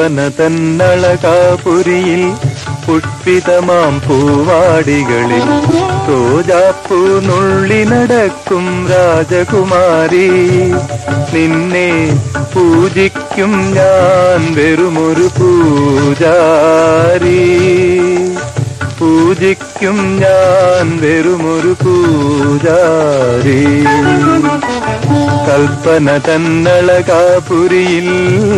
കൽപ്പന തന്നളകാപുരിയിൽ പുഷ്പിതമാം പൂവാടികളിൽ റോജാപ്പൂ നുള്ളി നടക്കും രാജകുമാരി നിന്നെ പൂജിക്കും ഞാൻ വെറുമൊരു പൂജാരി പൂജിക്കും ഞാൻ വെറുമൊരു പൂജാരി കൽപ്പന തന്നളകാപുരിയിൽ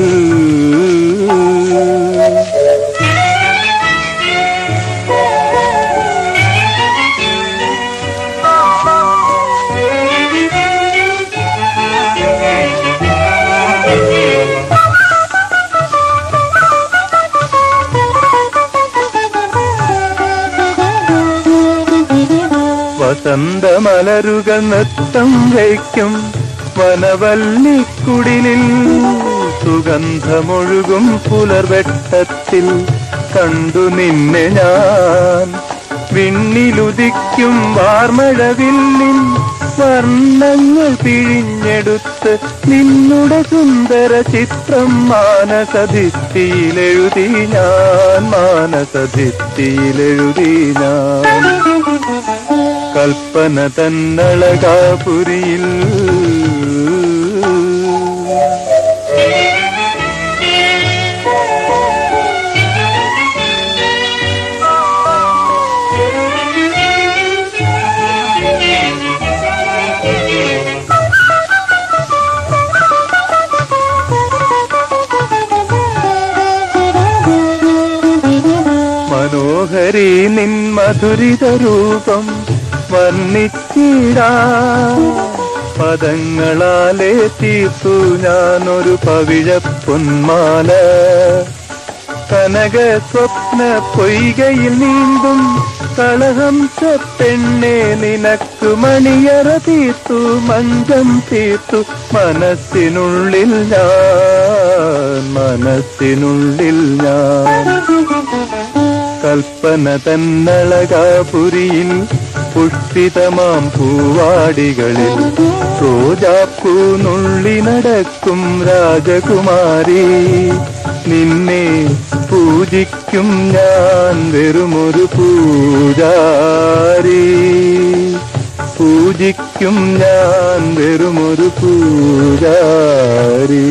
വസന്തമലരുകൾ നൃത്തം വയ്ക്കും വനവല്ലിക്കുടിലിൽ സുഗന്ധമൊഴുകും പുലർവെട്ടത്തിൽ കണ്ടു നിന്നെ ഞാൻ വിണ്ണിലുദിക്കും വാർമഴവില്ലിൻ വർണ്ണങ്ങൾ പിഴിഞ്ഞെടുത്ത് നിന്നുടെ സുന്ദര ചിത്രം മാനസഭിത്തിയിലെഴുതി ഞാൻ മാനസഭിത്തിയിലെഴുതി ഞാൻ കൽപ്പന തന്നളകാപുരിയിൽ മനോഹരി നിൻ മധുരിത രൂപം വർണ്ണിച്ചിടാ പദങ്ങളാലെ തീർത്തു ഞാനൊരു പവിഴ പൊന്മാല കനക സ്വപ്ന പൊയ്കയിൽ നീന്തും കളഹംസ പെണ്ണെ നിനക്ക് മണിയറ തീർത്തു മഞ്ചം തീർത്തു മനസ്സിനുള്ളിൽ ഞാൻ മനസ്സിനുള്ളിൽ ഞാൻ കൽപ്പന തന്നളകാപുരിയിൽ പുഷ്പിതമാം പൂവാടികളിൽ റോജാപ്പൂ നുള്ളി നടക്കും രാജകുമാരി നിന്നെ പൂജിക്കും ഞാൻ വെറുമൊരു പൂജാരി പൂജിക്കും ഞാൻ വെറുമൊരു പൂജാരി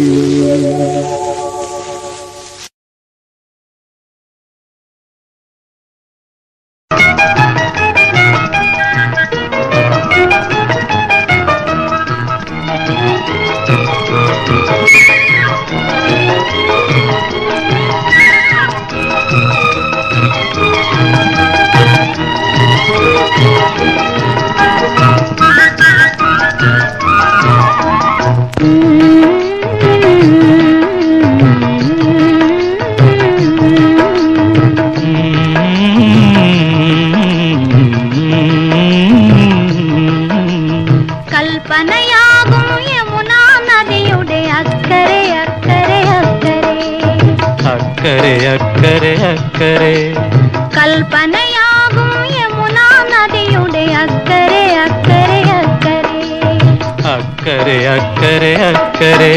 കൽപ്പനയാകും യമുനാ നദിയുടെ അക്കരെ അക്കരെ അക്കരെ അക്കരെ അക്കരെ അക്കരെ കൽപ്പനയാകും യമുനാ നദിയുടെ അക്കരെ അക്കരെ അക്കരെ അക്കരെ അക്കരെ അക്കരെ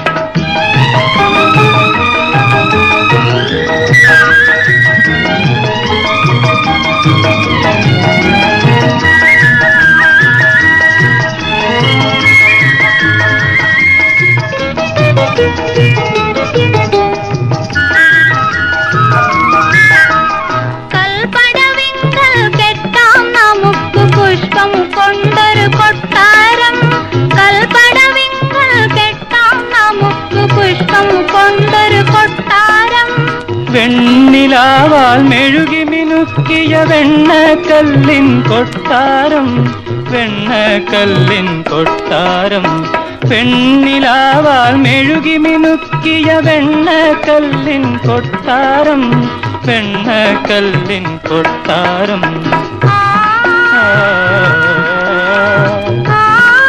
കൽപ്പടവിങ്കൽ കെട്ടാം നമുക്ക് പുഷ്പം കൊണ്ടൊരു കൊട്ടാരം കൽപ്പടവിങ്കൽ കെട്ടാം നമുക്ക് പുഷ്പം കൊണ്ടൊരു കൊട്ടാരം വെണ്ണിലാവാൽ മെഴുകി മിനുക്കിയ വെണ്ണക്കല്ലിൻ കൊട്ടാരം വെണ്ണക്കല്ലിൻ കൊട്ടാരം പെണ്ണിലാവാൽ മെഴുകി മിനുക്കിയ വെണ്ണക്കല്ലിൻ കൊട്ടാരം വെണ്ണക്കല്ലിൻ കൊട്ടാരം ആ, ആ, ആ,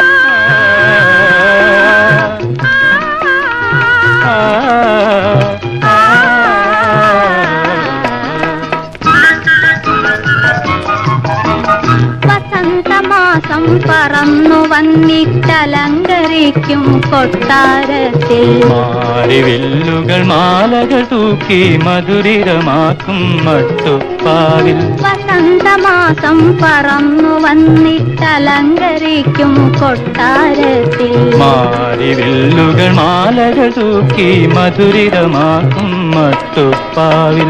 ആ, ആ, ആ. వసంత మాసం പറന്നു വന്നിട്ടലങ്കരിക്കും കൊട്ടാരത്തിൽ മാരിവില്ലുകൾ മാലകൾ തൂക്കി മധുരിതമാക്കും മട്ടുപ്പാവിൽ വസന്തമാസം പറന്നു വന്നിട്ടലങ്കരിക്കും കൊട്ടാരത്തിൽ മാരിവില്ലുകൾ മാലകൾ തൂക്കി മധുരിതമാക്കും മട്ടുപ്പാവിൽ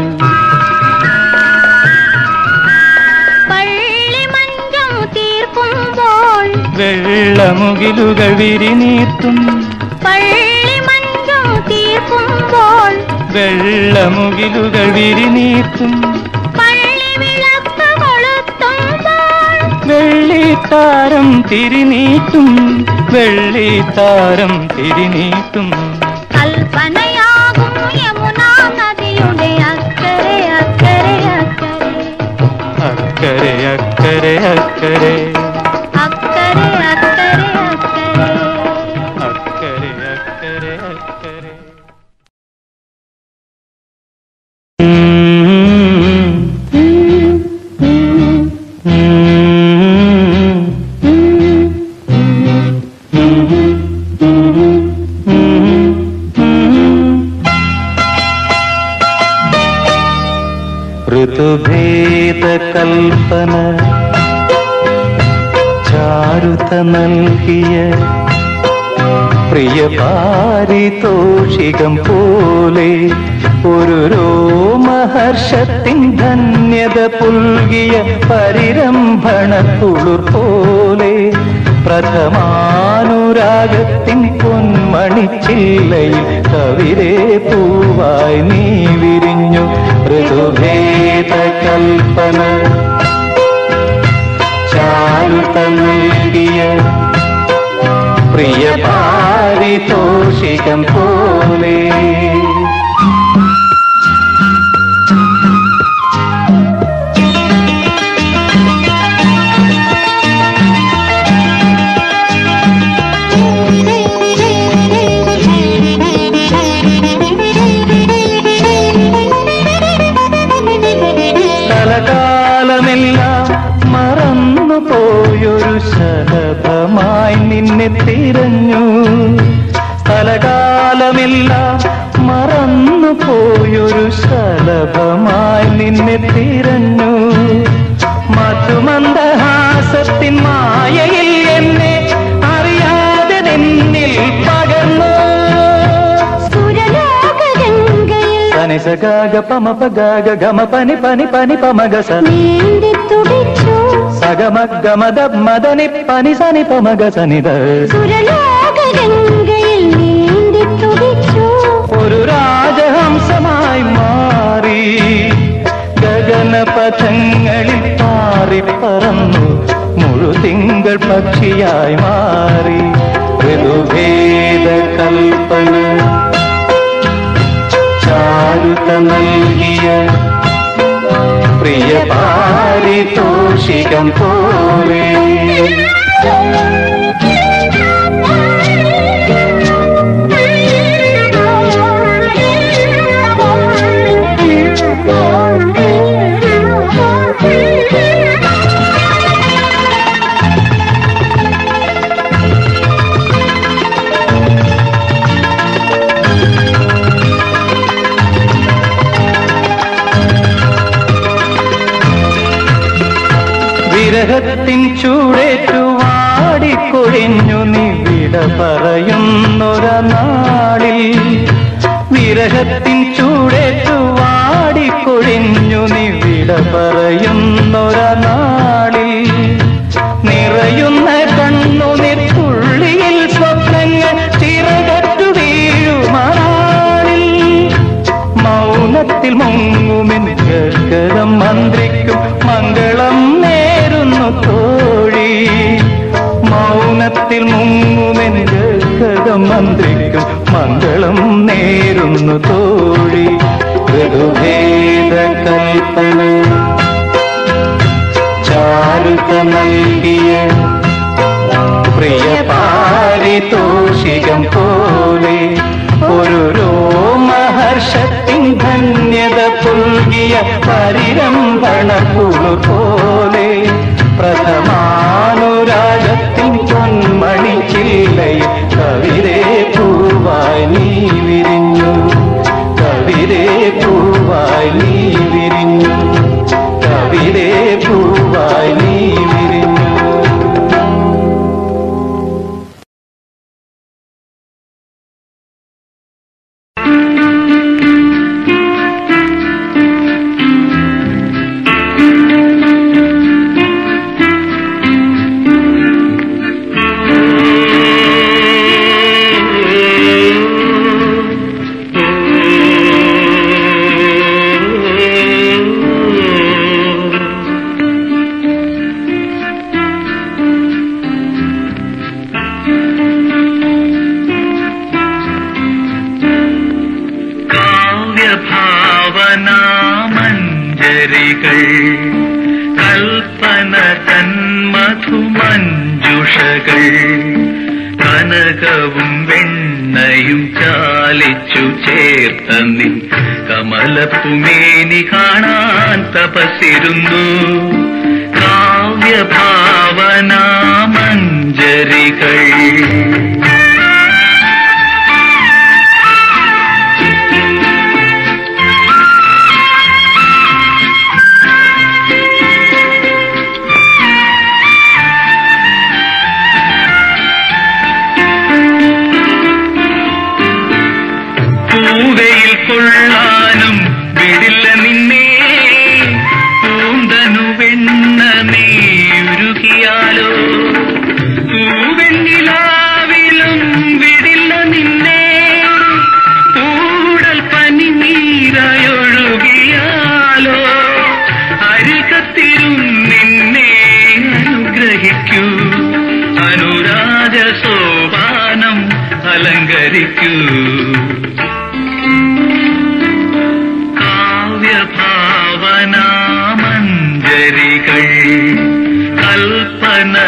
പള്ളി മഞ്ചം തീർക്കുമ്പോൾ വെള്ളമുകിലുകൾ വിരിനീർത്തും പള്ളി മഞ്ചം തീർക്കുമ്പോൾ വെള്ളമുകിലുകൾ വിരിനീർത്തും പള്ളി വിളക്ക് കൊളുത്തുമ്പോൾ വെള്ളിത്താരം തിരിനീട്ടും വെള്ളിത്താരം തിരിനീട്ടും കൽപ്പനയാകും യമുനാ നദിയുടെ അക്കരെ അക്കരെ അക്കരെ അക്കരെ അക്കരെ അക്കരെ അക്കരെ അക്കരെ അക്കരെ അക്കരെ അക്കരെ അക്കരെ ഋതുഭേദകൽപ്പന ചാരുത നൽകിയ പ്രിയ പാരിതോഷികം പോലെ ഒരു രോമഹർഷത്തിൻ ധന്യത പുൽകിയ പരിരംഭണ തുളുർ പോലെ പ്രഥമാനുരാഗത്തിൻ പൊന്മണിച്ചില്ലയിൽ കവിരെ പൂവായി നീ വിരിഞ്ഞു ഋതുഭേദ കൽപ്പന ചാരുത നൽകിയ പ്രിയ പാരിതോഷികം പോലെ കലകാലമെല്ലാം മറന്നു പോയൊരു ശലഭമായി നിന്നെ തിരഞ്ഞു കലകാലമെല്ലാം മറന്നു പോയൊരു ശലഭമായി നിന്നെ തിരഞ്ഞു മധുമന്ദഹാസത്തിൻ മായയിൽ എന്നെ അറിയാതെ നിന്നിൽ പകർന്നു സുരലോകഗംഗയിൽ സനി സഗാഗ പമ പഗാഗ ഗമ പനി പനി പനി പമഗ സ നീന്തി തുടിച്ചു സഗമ ഗമദ മദനി പനി സനി പമഗ സനിത സുരലോകഗംഗയിൽ നീന്തി തുടിച്ചു ഒരു രാജഹംസമായി മാറി ഗഗനപഥങ്ങളിൽ പാറി പറന്നു മുഴുതിങ്കൾ പക്ഷിയായി മാറി ഋതുഭേദ കൽപ്പന ചാരുത നൽകിയ പ്രിയ പാരിതോഷികം പോലെ വിരഹത്തിൻ ചൂടേറ്റു വാടിക്കൊഴിഞ്ഞു നീ വിട പറയുന്നൊര നാളിൽ വിരഹത്തിൻ ചൂടേറ്റു വാടിക്കൊഴിഞ്ഞു നീ വിട പറയുന്നൊര നാളിൽ നിറയുന്ന കണ്ണുനീർ തുള്ളിയിൽ സ്വപ്നങ്ങൾ ചിറകറ്റു വീഴുമാളിൽ മൗനത്തിൽ മുങ്ങുമെൻ ഗഗനം മന്ത്രിക്കും മംഗളം നേരുന്നു തോഴി മൗനത്തിൽ മുങ്ങുമെൻ ഗഗനം മന്ത്രിക്കും മംഗളം നേരുന്നു തോഴി ഋതുഭേദ കൽപ്പന ചാരുത നൽകിയ പ്രിയ പാരിതോഷികം പോലെ ഒരു രോമഹർഷത്തിൻ ധന്യത പുൽകിയ പരിരംഭണ പോലെ പ്രഥമാനുരാഗത്തിൻ കൽപ്പന തന്മധുമഞ്ജുഷകൾ കനകവും വെണ്ണയും ചാലിച്ചു ചേർത്ത നിൻ കമലപ്പുമേനി കാണാൻ തപസിരുന്നു കാവ്യഭാവനാമഞ്ജരികൾ പൂവയിൽ കൊള്ളാനും വിടില്ല നിന്നെ പൂന്തനു വെണ്ണ നീരുകിയാലോ പൂവെണ്ണിലാവിലും വിടില്ല നിന്നെ പൂടൽ പനി നീരായൊഴുകിയാലോ അരികത്തിരും നിന്നെ അനുഗ്രഹിക്കൂ അനുരാജ സോപാനം അലങ്കരിക്കൂ കാവ്യഭാവനാമഞ്ജരികൾ കൽപ്പന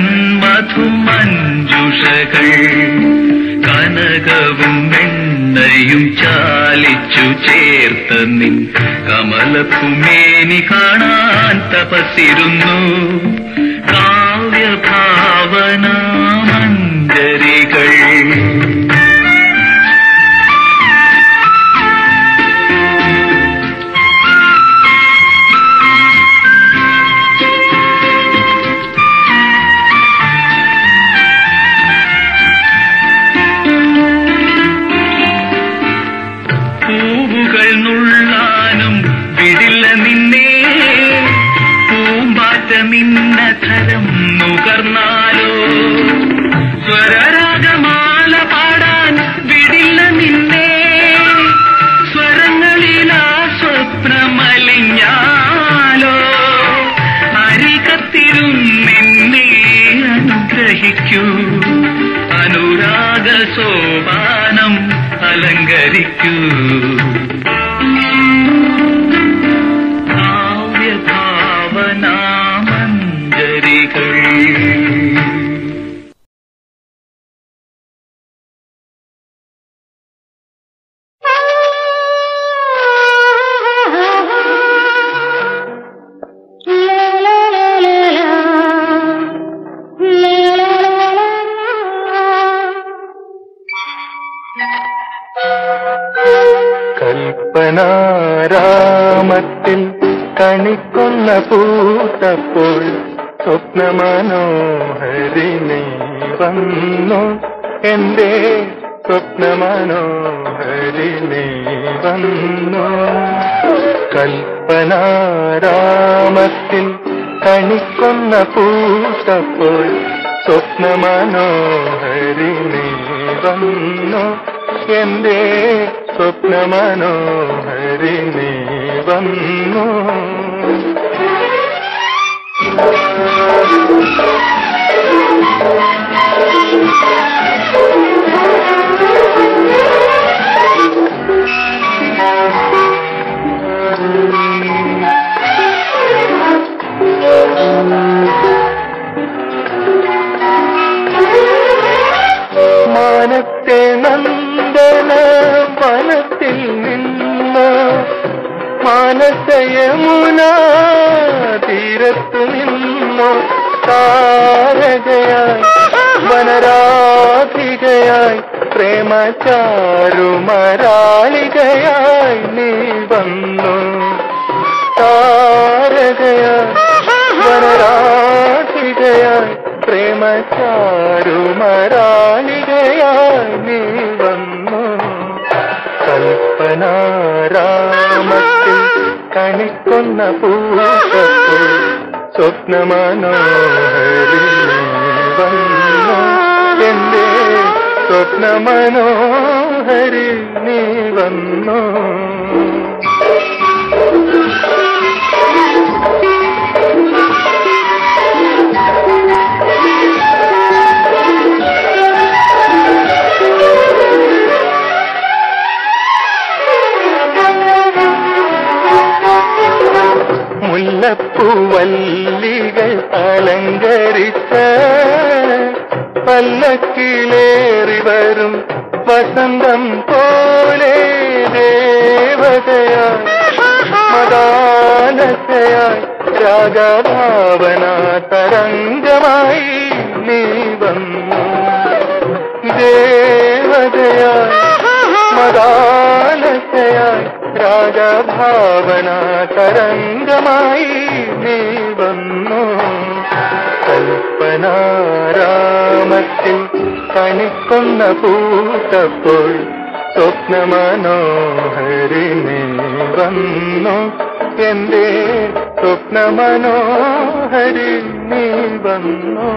തന്മധുമഞ്ജുഷകൾ കനകവും വെണ്ണയും ചാലിച്ചു ചേർത്ത നിൻ കമലപ്പുമേനി കാണാൻ തപസിരുന്നു കാവ്യഭാവനാമഞ്ജരികൾ പൂവുകൾ നുള്ളാനും വിടില്ല നിന്നെ പൂമ്പാറ്റ നിന്നധരം നുകർന്നാലോ സ്വരരാഗമാല പാടാൻ വിടില്ല നിന്നെ സ്വരങ്ങളിലാ സ്വപ്നമലിഞ്ഞാലോ അരികത്തിരും നിന്നെ അനുഗ്രഹിക്കൂ അനുരാഗ സോപാനം അലങ്കരിക്കൂ കാവ്യഭാവനാമഞ്ജരികൾ കൽപ്പനാരാമത്തിൽ കണിക്കൊന്ന പൂത്തപ്പോൾ സ്വപ്നമനോഹരിണി വന്നു എന്റെ സ്വപ്നമനോഹരിണി വന്നു കൽപ്പനാരാമത്തിൽ കണിക്കൊന്ന പൂത്തപ്പോൾ സ്വപ്നമനോഹരിണി വന്നു എന്റെ സ്വപ്നമനോഹരിണി വന്നു മാനത്തെ നന്ദന വനത്തിൽ നിന്ന് മാനസയമുന തീരത്തു നിന്നു താരകയായി വനരാധികയായി പ്രേമചാരുമരാളികയായി നീ വന്നു താരകയായി വനരാധികയായി പ്രേമചാരുമരാളികയായി നീ വന്നു കൽപ്പനാരാമത്തിൽ കണിക്കൊന്ന പൂക്കപ്പോൾ സ്വപ്നമനോഹരി വന്നു എന്റെ സ്വപ്നമനോഹരി നീ വന്നു മുല്ലപ്പൂവല്ലിക അലങ്കരിച്ച പല്ലക്കിലേറി വരും വസന്തം പോലെ ദേവതയായി മദാലസയായി രാഗഭാവന തരംഗമായി നീ വന്നു ദേവതയായി മദാലസയായി രാഗഭാവന തരംഗമായി നീ വന്നു കൽപ്പനാരാമത്തിൽ കണിക്കൊന്ന പൂത്തപ്പോൾ സ്വപ്നമനോഹരിനെ വന്നു എന്റെ സ്വപ്നമനോഹരി നീ വന്നു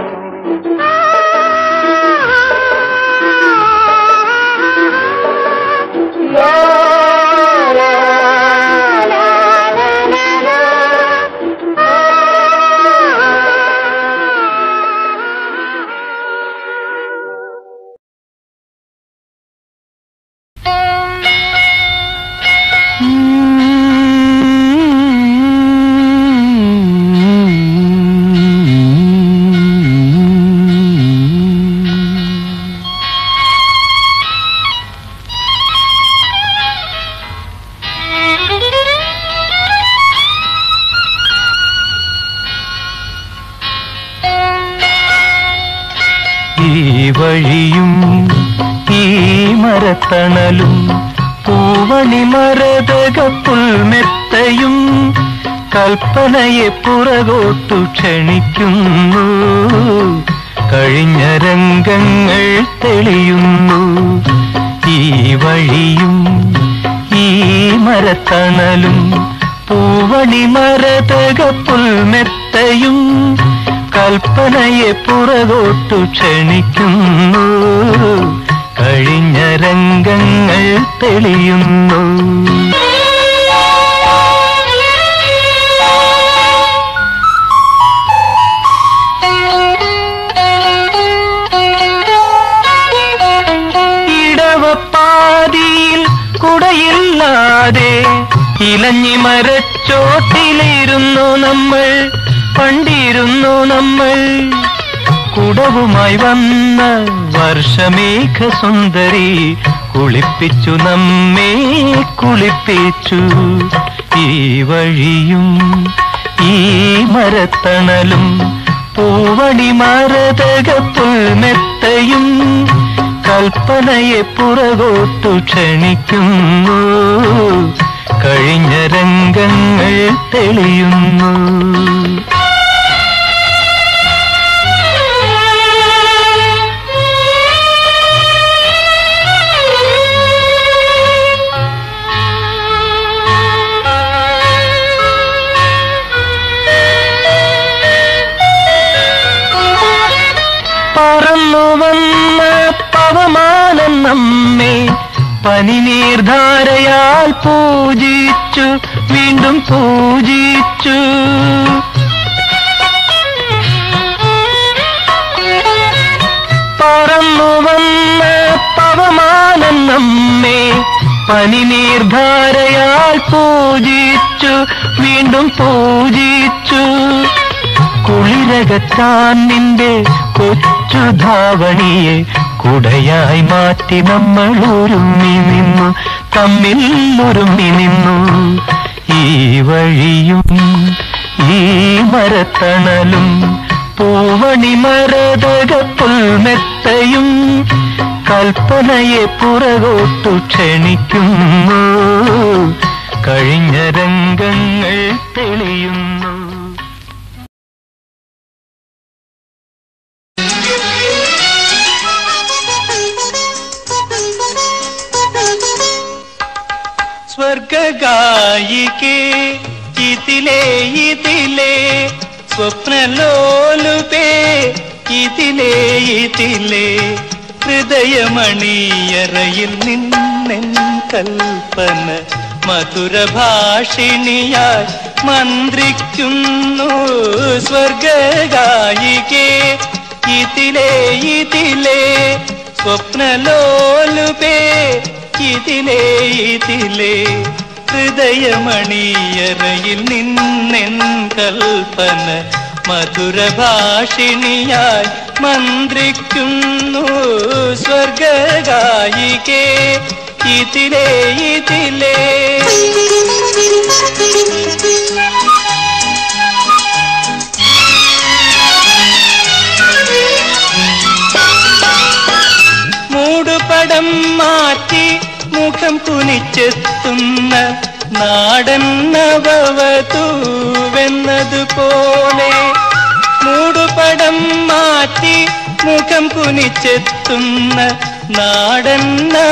ഈ വഴിയും ഈ മരത്തണലും പൂവണി മരതക പുൽമെത്തയും കൽപ്പനയെ പുറകോട്ടു ക്ഷണിക്കുന്നു കഴിഞ്ഞ രംഗങ്ങൾ തെളിയുന്നു ഈ വഴിയും ഈ മരത്തണലും പൂവണി മരതക പുൽമെത്തയും കൽപ്പനയെ പുറകോട്ടു ക്ഷണിക്കുന്നു കഴിഞ്ഞ രംഗങ്ങൾ തെളിയുന്നു ഇടവപ്പാതിയിൽ കുടയില്ലാതെ ഇലഞ്ഞി മരച്ചോട്ടിലിരുന്നു നമ്മൾ പണ്ടിരുന്നു നമ്മൾ കുടവുമായി വന്ന വർഷമേഘ സുന്ദരി കുളിപ്പിച്ചു നമ്മെ കുളിപ്പിച്ചു ഈ വഴിയും ഈ മരത്തണലും പൂവണി മരതക പുൽമെത്തയും കൽപ്പനയെ പുറകോട്ടു ക്ഷണിക്കുന്നു കഴിഞ്ഞ രംഗങ്ങൾ തെളിയുന്നു പറന്നു വന്ന പവമാനം നമ്മെ പനിനീർധാരയാൽ പൂജിച്ചു വീണ്ടും പൂജിച്ചു പറന്നു വന്ന പവമാനം നമ്മെ പനിനീർധാരയാൽ പൂജിച്ചു വീണ്ടും പൂജിച്ചു കുളിരകത്താൻ നിന്റെ കൊച്ചു ധാവണിയെ കുടയായി മാറ്റി നമ്മൾ ഒരുമ്മി നിന്നു തമ്മിൽ ഒരുമ്മി നിന്നു ഈ വഴിയും ഈ മരത്തണലും പൂവണി മരതക പുൽമെത്തയും കൽപ്പനയെ പുറകോട്ടു ക്ഷണിക്കുന്നു കഴിഞ്ഞ രംഗങ്ങൾ തെളിയുന്നു സ്വർഗായികേ ഇതിലേ ഇതിലേ സ്വപ്നലോലുപേ ഇതിലേ ഇതിലേ ഹൃദയമണിയറയിൽ നിന്നെൻ കൽപ്പന മധുരഭാഷിണിയായി മന്ത്രിക്കുന്നു സ്വർഗായികേ ഇതിലേ ഇതിലേ സ്വപ്നലോലുപേ ഇതിലേ ഇതിലേ ഹൃദയമണിയറയിൽ നിന്നെൻ കൽപ്പന മധുരഭാഷിണിയായി മന്ത്രിക്കുന്നു സ്വർഗായികേ ഇതിലേ ഇതിലേ മൂടുപടം മാറ്റി മുഖം കുനിച്ചെത്തുന്ന നാടൻ നവവധൂവെന്നതുപോലെ മൂടുപടം മാറ്റി മുഖം കുനിച്ചെത്തുന്ന നാടൻ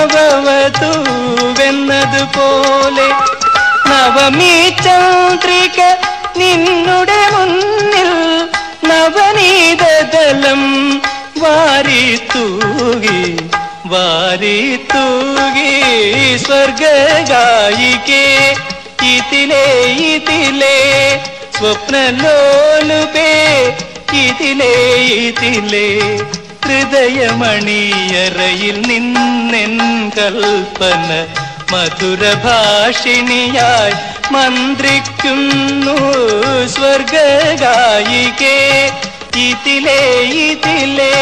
നവവധൂവെന്നതുപോലെ നവമീ ചന്ദ്രിക നിന്നുടെ മുന്നിൽ നവനീതദലം വാരി തൂകി വാരി തൂകി സ്വർഗായികേ ഇതിലേ ഇതിലേ സ്വപ്നലോലുപേ ഇതിലേ ഇതിലേ ഹൃദയമണിയറയിൽ നിന്നെൻ കൽപ്പന മധുരഭാഷിണിയായി മന്ത്രിക്കുന്നു സ്വർഗായികേ ഇതിലേ ഇതിലേ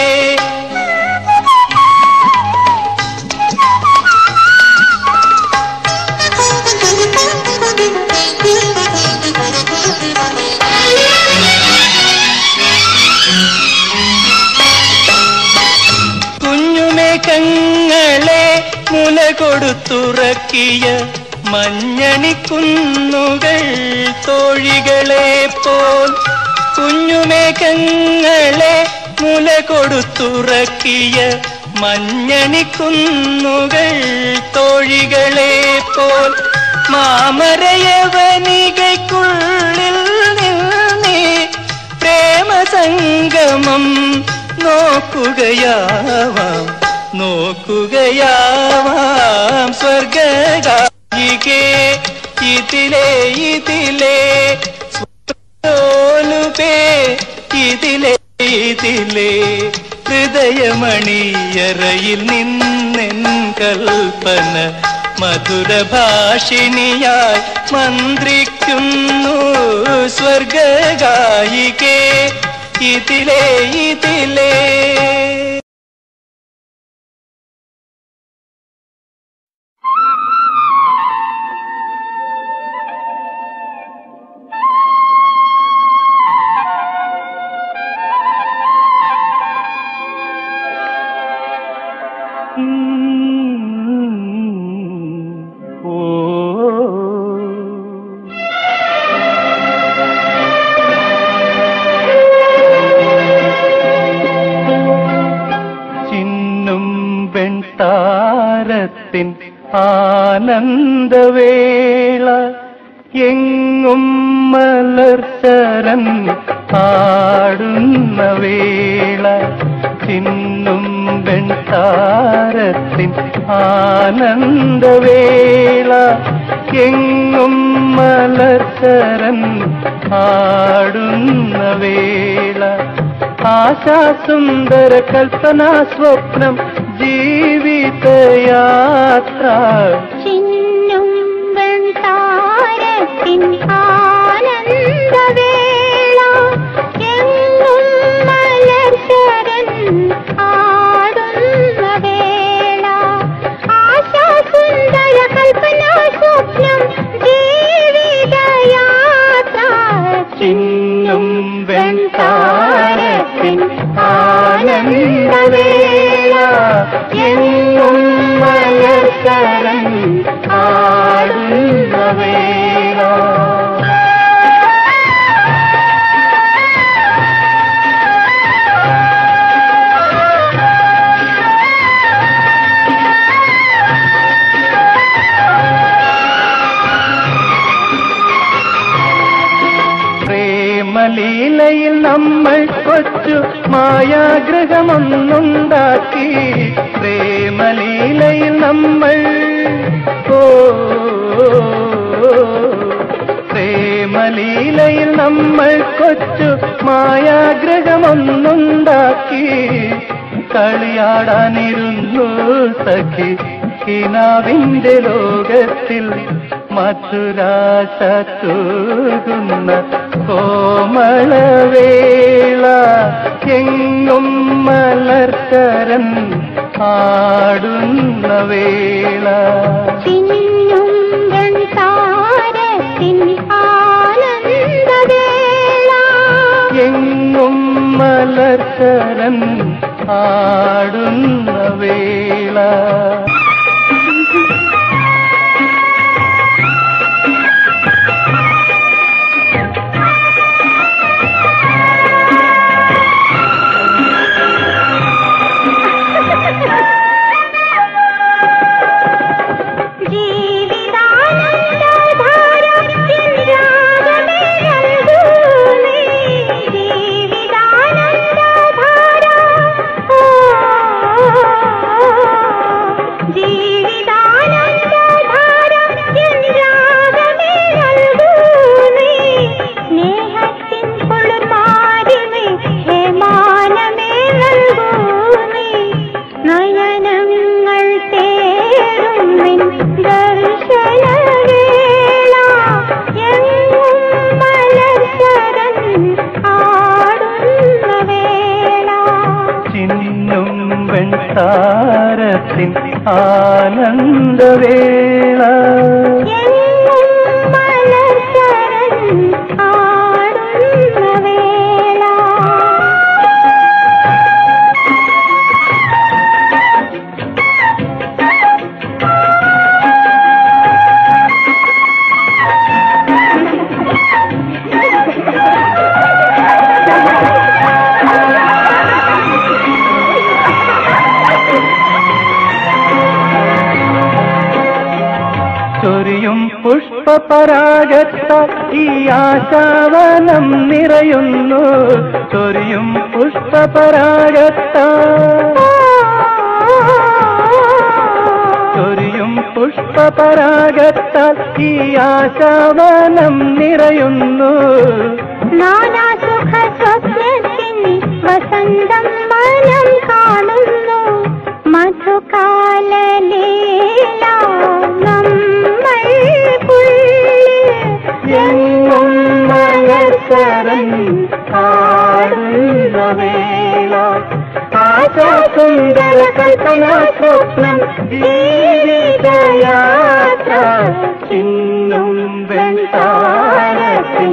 കുഞ്ഞുമേഘങ്ങളെ മുല കൊടുത്തുറക്കിയ മഞ്ഞണിക്കുന്നുകൾ തോഴികളെ പോൽ കുഞ്ഞുമേഘങ്ങളെ മുല കൊടുത്തുറക്കിയ മഞ്ഞണിക്കുന്നുകൾ തോഴികളെ പോൽ മാമരയവനികയ്ക്കുള്ളിൽ നിന്നേ പ്രേമസംഗമം നോക്കുകയാവാം നോക്കുകയാവാം സ്വർഗായികേ ഇതിലേ ഇതിലേ സ്വലോലുപേ ഇതിലേ ഇതിലേ ഹൃദയമണിയറയിൽ നിന്നെൻ കൽപ്പന മധുരഭാഷിണിയായി മന്ത്രിക്കുന്നു സ്വർഗായികേ ഇതിലേ ഇതിലേ ചിന്നും വെൺതാരത്തിൻ ആനന്ദവേള എങ്ങും മലർച്ചരൻ ആടുന്ന വേള ചിന്നും വെൺതാരത്തിൻ ആനന്ദവേള എങ്ങും മലർച്ചരൻ ആടുന്ന വേള ആശാസുന്ദര കൽപ്പനാ സ്വപ്നം ജീവിതയാത്ര ചിന്നും വെൺതാരത്തിൻ ആനന്ദവേള എങ്ങും മലർശരൻ ആടുന്ന വേള ആശാസുന്ദര കൽപ്പനാ സ്വപ്നം ജീവിതയാത്ര ചിന്നും വെൺതാരത്തിൻ ആനന്ദവേള എങ്ങും മലർക്കരൻ ആടുന്ന വേള പ്രേമലീലയിൽ നമ്മൾ കൊച്ചു മായാഗ്രഹമൊന്നുണ്ടാക്കി പ്രേമലീലയിൽ നമ്മൾ ഓ പ്രേമലീലയിൽ നമ്മൾ കൊച്ചു മായാഗ്രഹമൊന്നുണ്ടാക്കി കളിയാടാനിരുന്നു സഖി കിനാവിന്റെ ലോകത്തിൽ മധുരാശ തൂകുന്ന കോമളവേള എങ്ങും മലർക്കരൻ ആടുന്ന വേള ചിന്നും താരത്തിൻ ആനന്ദവേള എങ്ങും മലർക്കരൻ ആടുന്ന വേള ജീവിതാനന്ദധാര ചിന്താഗമേ നൽകൂലേ ജീവിതാനന്ദധാര ഓ ജീവിതാനന്ദധാര ചിന്താഗമേ നൽകൂലേ സ്നേഹത്തിൻ കുളിർമാരിമേ ഹേമാനമേ നൽകൂലേ നയനങ്ങൾ തേടും നിൻ ദർശനവേള എങ്ങും മലർശരൻ ആടുന്ന വേള ചിന്നും വെൺതാരത്തിൻ ആനന്ദവേള എങ്ങും മലർശരൻ ആടുന്ന വേള ചൊരിയും പുഷ്പപരാഗത്താൽ ഈ ആശാവനം നിറയുന്നു ചൊരിയും പുഷ്പപരാഗത്താൽ ചൊരിയും പുഷ്പപരാഗത്താൽ ഈ ആശാവനം നിറയുന്നു നാനാ സുഖ സ്വപ്നത്തിൻ വസന്തം മനം കാണുന്നു മധുകാല ലീല നമ്മൾ എങ്ങും മലർക്കരൻ ആടുന്ന വേള ആശാസുന്ദര കൽപ്പനാ സ്വപ്നം ജീവിതയാത്ര ചിന്നും വെൺതാരത്തിൽ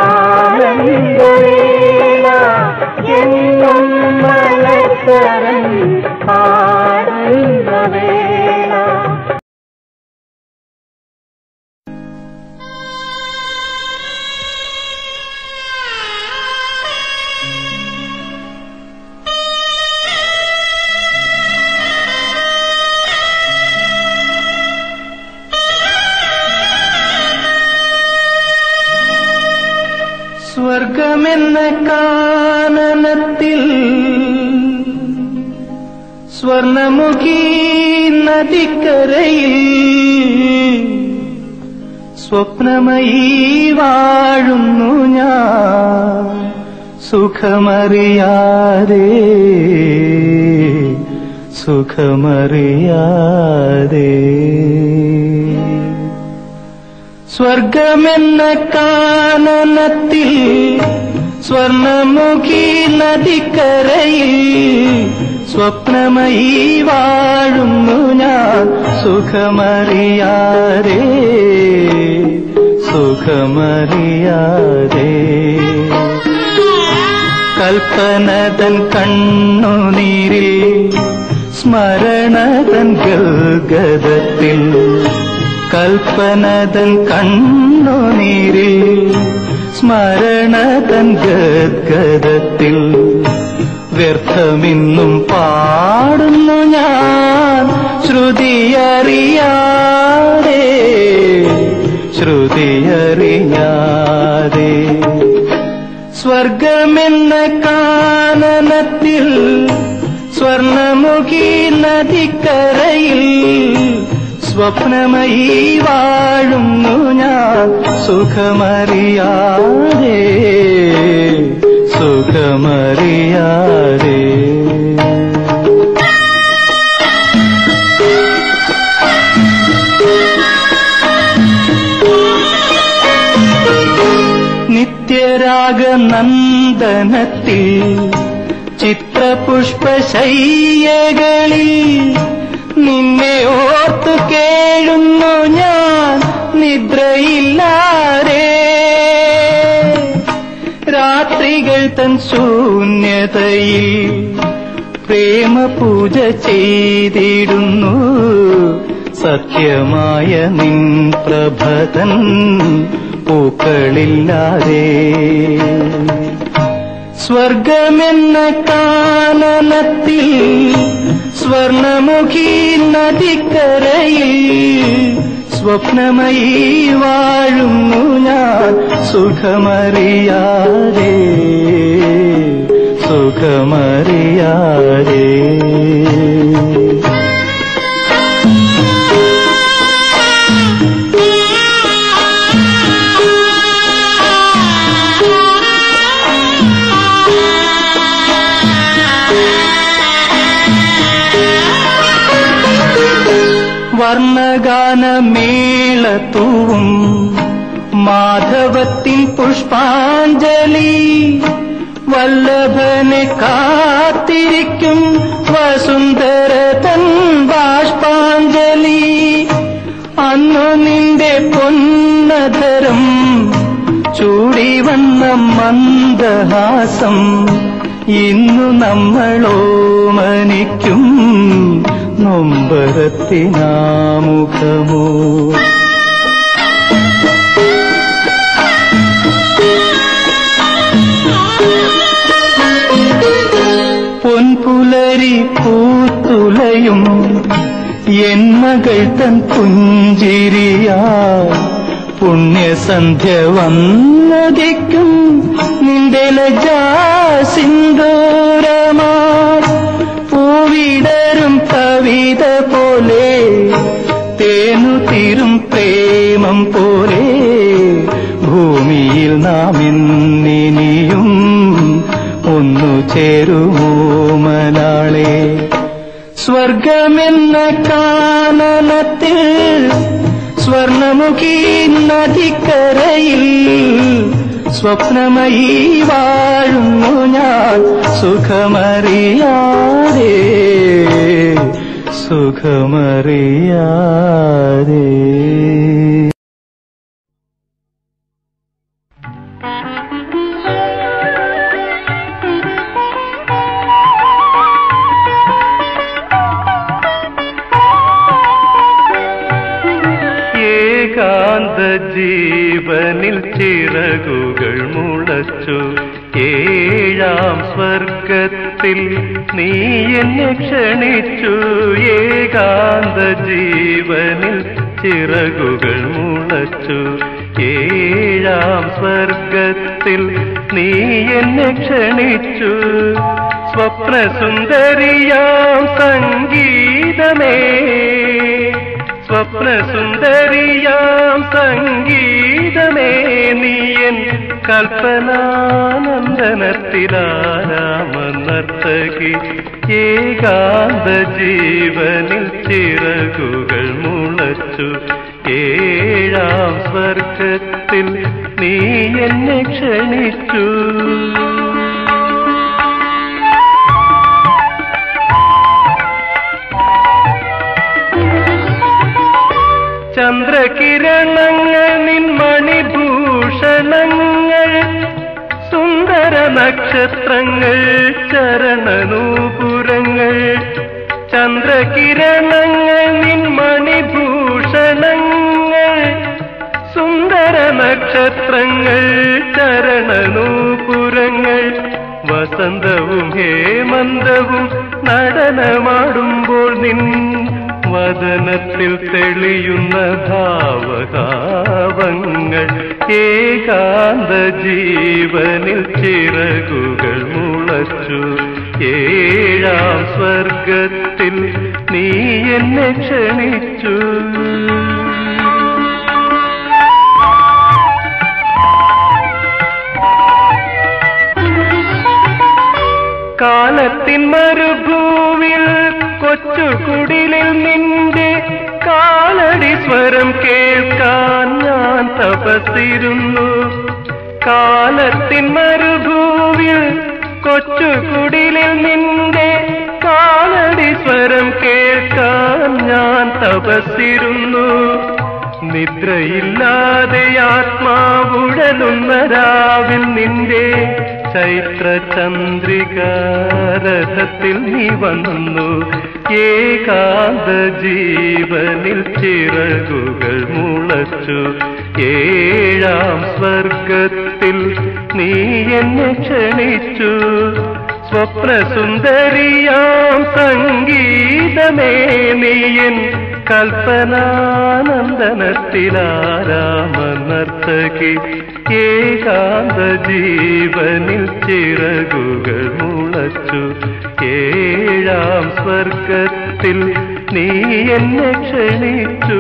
ആനന്ദവേള എങ്ങും മലർക്കരൻ ആടുന്ന വേള സ്വർഗമെന്ന കാനനത്തിൽ സ്വർണമുഖി നദിക്കരയിൽ സ്വപ്നമയി വാഴുന്നു ഞാൻ സുഖമറിയാതെ സുഖമറിയാതെ സ്വർഗമെന്ന കാനനത്തിൽ സ്വർണമുഖി നദിക്കരയിൽ സ്വപ്നമയി വാഴുന്നു ഞാൻ സുഖമറിയാതെ സുഖമറിയാതെ കൽപ്പനതൻ കണ്ണുനീരിൽ സ്മരണതൻ ഗൽഗതത്തിൽ കൽപ്പനതൻ കണ്ണുനീരിൽ സ്മരണതൻ ഗദ്ഗതത്തിൽ വ്യർത്ഥമിന്നും പാടുന്നു ഞാൻ ശ്രുതിയറിയാതെ ശ്രുതിയറിയാതെ സ്വർഗമെന്ന കാനനത്തിൽ സ്വർണമുഖി നദിക്കരയിൽ സ്വപ്നമയി വാഴുന്നു ഞാൻ സുഖമറിയാതെ സുഖമറിയാതെ ും ചന്ദനത്തിൽ ചിത്രപുഷ്പശയ്യകളിൽ നിന്നെ ഓർത്തു കേഴുന്നു ഞാൻ നിദ്രയില്ലാതെ രാത്രികൾ തൻ ശൂന്യതയിൽ പ്രേമപൂജ ചെയ്തിടുന്നു സത്യമായ നിൻ പ്രഭതൻ പൂക്കളില്ലാതെ സ്വർഗമെന്ന കാനനത്തിൽ സ്വർണമുഖി നദിക്കരയിൽ സ്വപ്നമയി വാഴുന്നു ഞാൻ സുഖമറിയാതെ സുഖമറിയാതെ വർണ്ണഗാനമേളത്തൂവും മാധവത്തിൻ പുഷ്പാഞ്ജലി വല്ലഭനെ കാത്തിരിക്കും വസുന്ധര തൻ ബാഷ്പാഞ്ജലി അന്നു നിന്റെ പൊന്നധരം ചൂടി വന്ന മന്ദഹാസം ഇന്നു നമ്മളോ മനിക്കും നൊമ്പരത്തിനാമുഖമോ പൊൻപുലരി പൂത്തുലയും എൻ മകൾ തൻ പുഞ്ചിരിയാ പുണ്യസന്ധ്യ വന്നതിക്കും നിന്റെ ലജാ സിന്ദൂരമാ പൂവിടരും കവിത പോലെ തേനു തീരും പ്രേമം പോലെ ഭൂമിയിൽ നാം ഇന്നിനിയും ഒന്നു ചേരുമോ മലാളെ സ്വർഗമെന്ന കാനനത്തിൽ സ്വർണമുഖി നദിക്കരയിൽ സ്വപ്നമയി വാഴുന്നു ഞാൻ സുഖമറിയാതെ സുഖമറിയാതെ ഏകാന്ത ജീവനിൽ ചിറകുകൾ മുളച്ചു ഏഴാം സ്വർഗത്തിൽ നീ എന്നെ ക്ഷണിച്ചു ഏകാന്ത ജീവനിൽ ചിറകുകൾ മുളച്ചു ഏഴാം സ്വർഗത്തിൽ നീ എന്നെ ക്ഷണിച്ചു സ്വപ്നസുന്ദരിയാം സംഗീതമേ സ്വപ്നസുന്ദരിയാം സംഗീതമേ നീയൻ കൽപ്പനാനന്ദനത്തിലാരാമനർത്തകി ഏകാന്ത ജീവനിൽ ചിറകുകൾ മുളച്ചു ഏഴാം സ്വർഗത്തിൽ നീ എന്നെ ക്ഷണിച്ചു ചന്ദ്രകിരണങ്ങൾ നിൻ മണിഭൂഷണങ്ങൾ സുന്ദര നക്ഷത്രങ്ങൾ ചരണനൂപുരങ്ങൾ ചന്ദ്രകിരണങ്ങൾ നിൻ മണിഭൂഷണങ്ങൾ സുന്ദര നക്ഷത്രങ്ങൾ ചരണനൂപുരങ്ങൾ വസന്തവും ഹേമന്തവും നടനമാടുമ്പോൾ നിൻ വദനത്തിൽ തെളിയുന്ന ഭാവകാവങ്ങൾ ഏകാന്ത ജീവനിൽ ചിറകുകൾ മുളച്ചു ഏഴാം സ്വർഗത്തിൽ നീ എന്നെ ക്ഷണിച്ചു കാലത്തിൻ മരുഭൂവിൽ കൊച്ചുകുടിലിൽ നിന്റെ കാലടി സ്വരം കേൾക്കാൻ ഞാൻ തപസിരുന്നു കാലത്തിൻ മരുഭൂവിൽ കൊച്ചു കുടിലിൽ നിന്റെ കാലടി സ്വരം കേൾക്കാൻ ഞാൻ തപസ്സിരുന്നു നിദ്രയില്ലാതെ ആത്മാവുടലുന്ന രാവിൽ നിന്റെ ചൈത്രചന്ദ്രികാരഥത്തിൽ നീ വന്നു ഏകാന്ത ജീവനിൽ ചിറകുകൾ മുളച്ചു ഏഴാം സ്വർഗത്തിൽ നീ എന്നെ ക്ഷണിച്ചു സ്വപ്നസുന്ദരിയാം സംഗീതമേ നീയൻ കൽപ്പനാനന്ദനത്തിലാരാമനർത്തകി ഏകാന്ത ജീവനിൽ ചിറകുകൾ മുളച്ചു ഏഴാം സ്വർഗത്തിൽ നീ എന്നെ ക്ഷണിച്ചു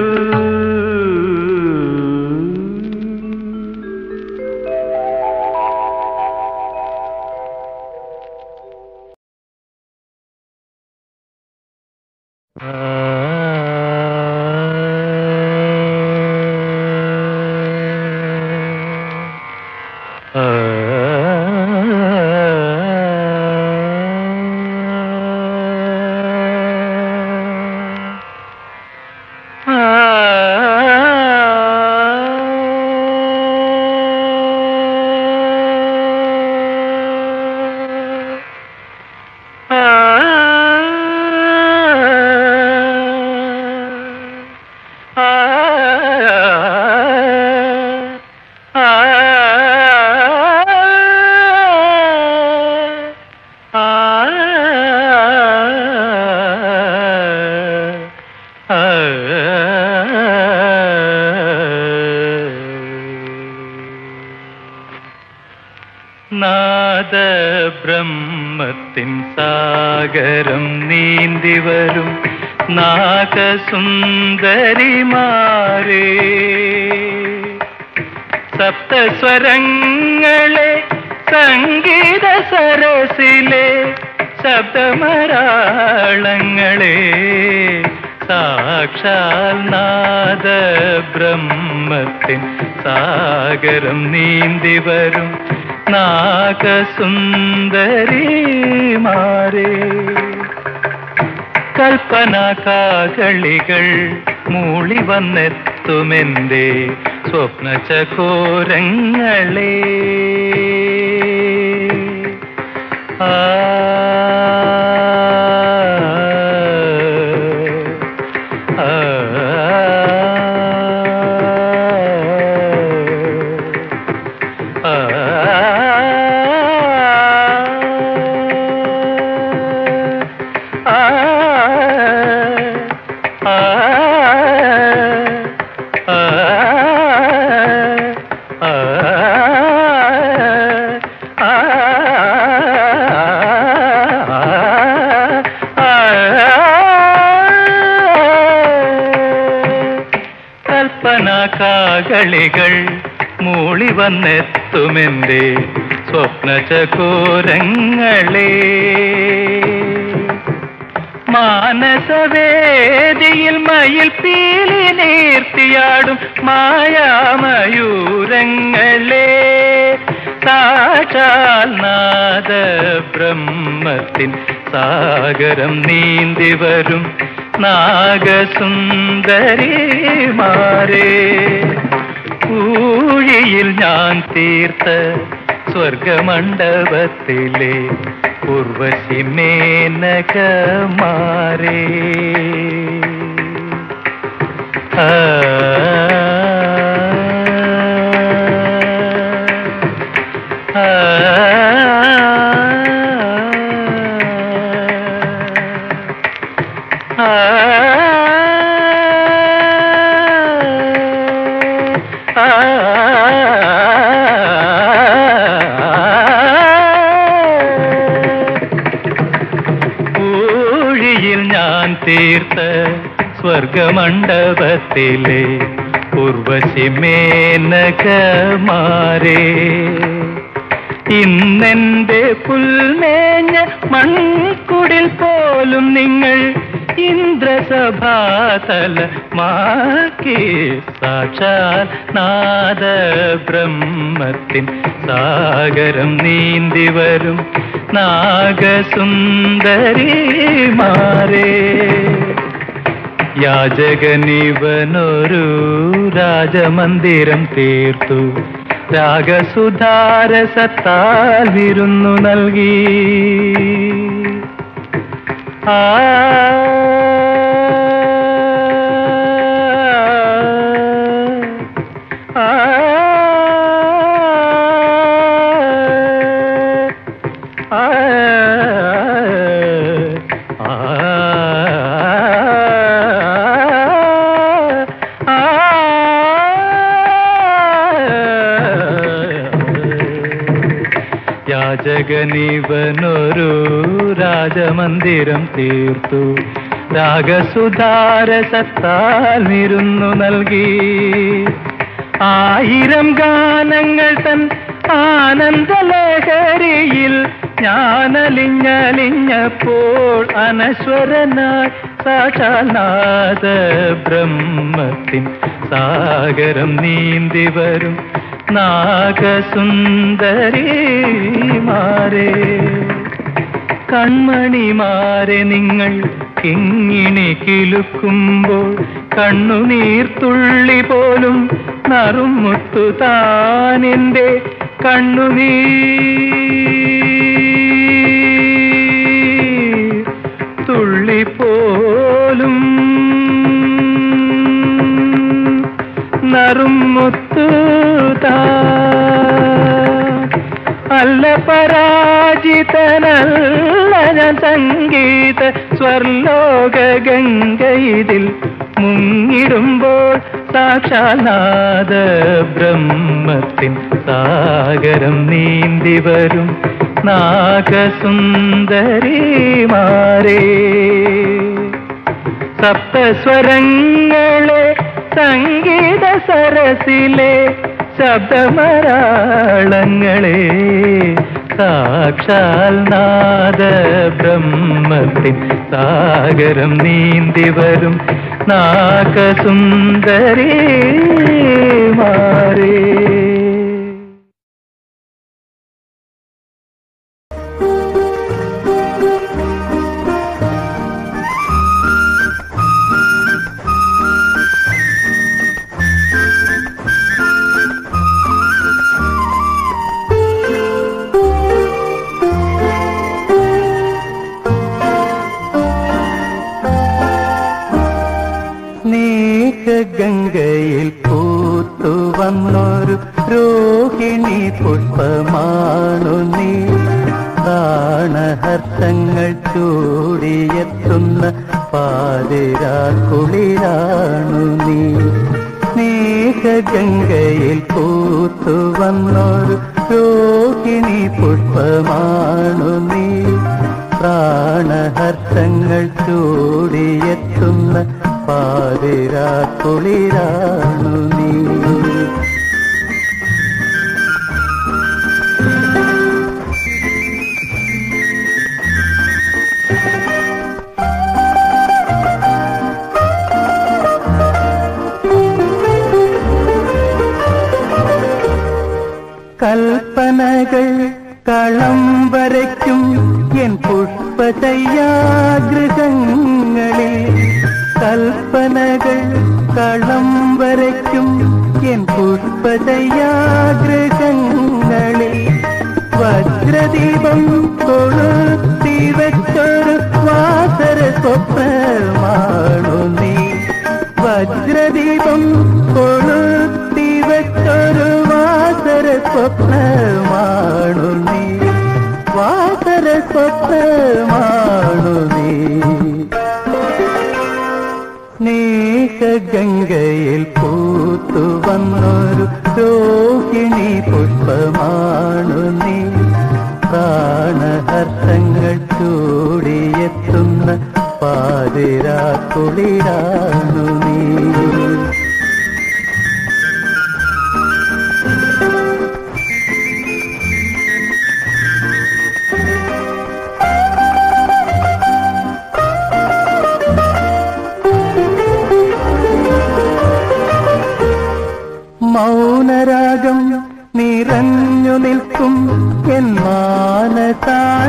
നാദ ബ്രഹ്മത്തിൻ സാഗരം നീന്തി വരും നാഗസുന്ദരിമാരേ സപ്തസ്വരങ്ങളെ സംഗീത സരസിലെ ശബ്ദമരാളങ്ങളെ സാക്ഷാൽ നാദ ബ്രഹ്മത്തിൻ സാഗരം നീന്തി വരും നാഗസുന്ദരിമാരേ കൽപ്പന കാകളികൾ മൂളി വന്നെത്തുമെന്റെ സ്വപ്ന ചകോരങ്ങളെ ആ ആ, ആ, ആ, ആ, ആ, കൽപ്പന കാകളികൾ മൂളി വന്നെത്തുമെന്റെ സ്വപ്ന ചകോരങ്ങളെ മാനസവേദിയിൽ മയിൽ പീലി നീർത്തിയാടും മായാമയൂരങ്ങളെ സാക്ഷാൽ നാദ ബ്രഹ്മത്തിൻ സാഗരം നീന്തി വരും നാഗസുന്ദരിമാരേ ഊഴിയിൽ ഞാൻ തീർത്ത സ്വർഗമണ്ഡപത്തിലെ ഉർവശി മേനകമാരേ ആ ആ ഊഴിയിൽ ഞാൻ തീർത്ത സ്വർഗമണ്ഡപത്തിലെ ഉർവശി മേനകമാരേ ഇന്നെന്റെ പുൽമേഞ്ഞ മൺകുടിൽ പോലും നിങ്ങൾ ഇന്ദ്രസഭാതല മാക്കി സാക്ഷാൽ നാദ ബ്രഹ്മത്തിൻ സാഗരം നീന്തി വരും നാഗസുന്ദരിമാരേ യാചകനിവനൊരു രാജമന്ദിരം തീർത്തു രാഗസുധാരസത്താൽ വിരുന്നു നൽകി ആ ആ ആ യാചകനിവനൊരു രാജമന്ദിരം തീർത്തു രാഗസുധാരസത്താൽ വിരുന്നു നൽകി ആയിരം ഗാനങ്ങൾ തൻ ആനന്ദലഹരിയിൽ ഞാനലിഞ്ഞലിഞ്ഞപ്പോൾ അനശ്വരനായി സാക്ഷാനാഥ ബ്രഹ്മത്തിൻ സാഗരം നീന്തി വരും നാഗസുന്ദരിമാരേ കൺമണിമാരെ നിങ്ങൾ കിങ്ങിണി കിലുക്കുമ്പോൾ കണ്ണുനീർത്തുള്ളി പോലും നറുമുത്തു താനിന്റെ കണ്ണുനീർ തുള്ളി പോലും നറുമുത്തു അല്ല പരാജിതനല്ല ഞാൻ സംഗീത സ്വർലോക ഗംഗ ഇതിൽ മുങ്ങിടുമ്പോൾ സാക്ഷാനാഥ ബ്രഹ്മത്തിൻ സാഗരം നീന്തി വരും നാഗസുന്ദരിമാരേ സപ്തസ്വരങ്ങളെ സംഗീത സരസിലെ ശബ്ദമരാളങ്ങളെ സാക്ഷാൽ നാദ ബ്രഹ്മത്തിൻ സാഗരം നീന്തി വരും നാഗസുന്ദരി മാറേ സ്നേഹഗംഗയിൽ പൂത്തു വന്നൊരു രോഹിണി പുഷ്പമാണു നീ പ്രാണഹർഷങ്ങൾ ചൂടിയെത്തുന്ന പാതിരാക്കുളിരാണു നീ സ്നേഹഗംഗയിൽ പൂത്തു വന്നൊരു രോഹിണി പുഷ്പമാണു നീ പ്രാണഹർഷങ്ങൾ ചൂടിയെത്തുന്ന പാതിരാക്കുളിരാണു നീ കൽപ്പനകൾ കളം വരയ്ക്കും എൻ പുഷ്പശയ്യാഗൃഹങ്ങളിൽ കൽപ്പനകൾ കളം വരയ്ക്കും എൻ പുഷ്പശയ്യാഗൃഹങ്ങളിൽ വജ്രദീപം കൊളുത്തി വെച്ചൊരു വാസര സ്വപ്നമാണു നീ വജ്രദീപം കൊളുത്തി വെച്ചൊരു വാസര സ്വപ്നമാണു നീ വാസര സ്വപ്നമാണു നീ സ്നേഹഗംഗയിൽ പൂത്തു വന്നൊരു രോഹിണി പുഷ്പമാണു നീ പ്രാണഹർഷങ്ങൾ ചൂടിയെത്തുന്ന പാതിരാക്കുളിരാണു നീ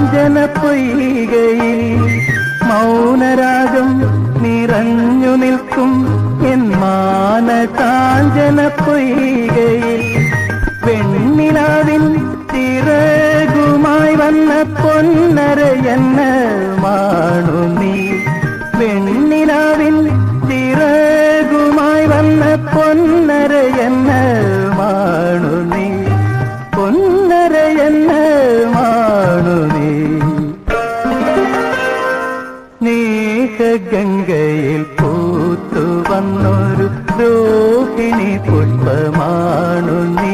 കാഞ്ചന പൊയ്കയിൽ മൗനരാഗം നിറഞ്ഞു നിൽക്കും എൻ മാന കാഞ്ചന പൊയ്കയിൽ വെണ്ണിലാവിൻ ചിറകുമായി വന്ന പൊന്നരയെന്ന മാണു നീ വെണ്ണിലാവിൻ ചിറകുമായി വന്ന പൊന്നരയെന്ന മാണു നീ പൊന്നരയെന്ന മാണു നീ സ്നേഹഗംഗയിൽ പൂത്തു വന്നൊരു രോഹിണി പുഷ്പമാണു നീ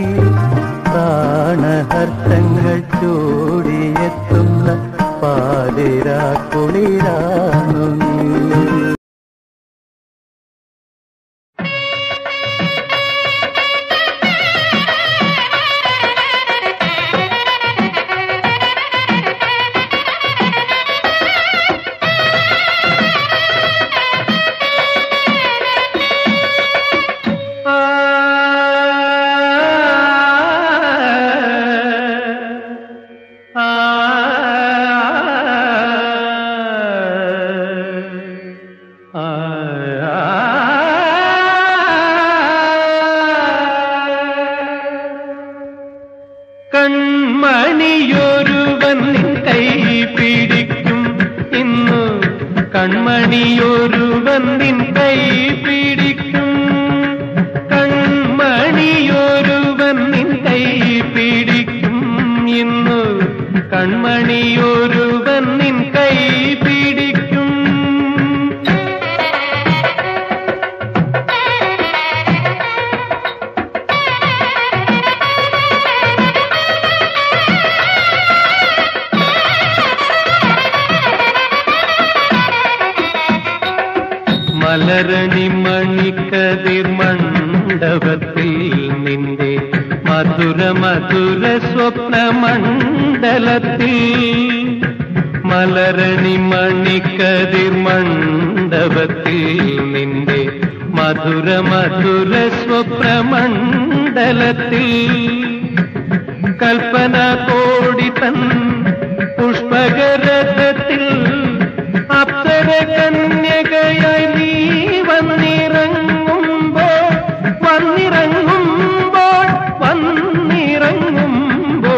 പ്രാണഹർഷങ്ങൾ ചൂടിയെത്തുന്ന പാതിരാ കുളിരാണു നീ കൺമണിയൊരുവൻ നിൻ കൈ പിടിക്കും ഇന്നു കൺമണിയൊരുവൻ നിൻ കൈ പിടിക്കും കൺമണിയൊരുവൻ നിൻ കൈ പിടിക്കും ഇന്നു കൺമണിയൊരുവൻ നിൻ കൈ പിടിക്കും മലരണി മണിക്കതിർ മണ്ഡപത്തിൽ നിന്റെ മധുര മധുര സ്വപ്ന മണ്ഡലത്തിൽ മലരണി മണിക്കതിർ മണ്ഡപത്തിൽ നിന്റെ മധുര മധുര സ്വപ്ന മണ്ഡലത്തിൽ കൽപ്പന കോടി തൻ പുഷ്പകരഥത്തിൽ അപ്സര കന്യകയായി നീ വന്നിറങ്ങുമ്പോൾ വന്നിറങ്ങുമ്പോൾ വന്നിറങ്ങുമ്പോൾ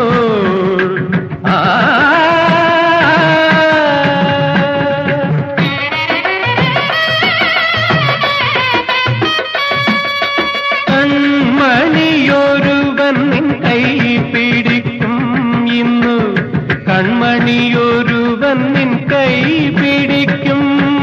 ആ കൺമണിയൊരുവൻ നിൻ കൈ പിടിക്കും ഇന്നു കൺമണിയൊരുവൻ നിൻ കൈ പിടിക്കും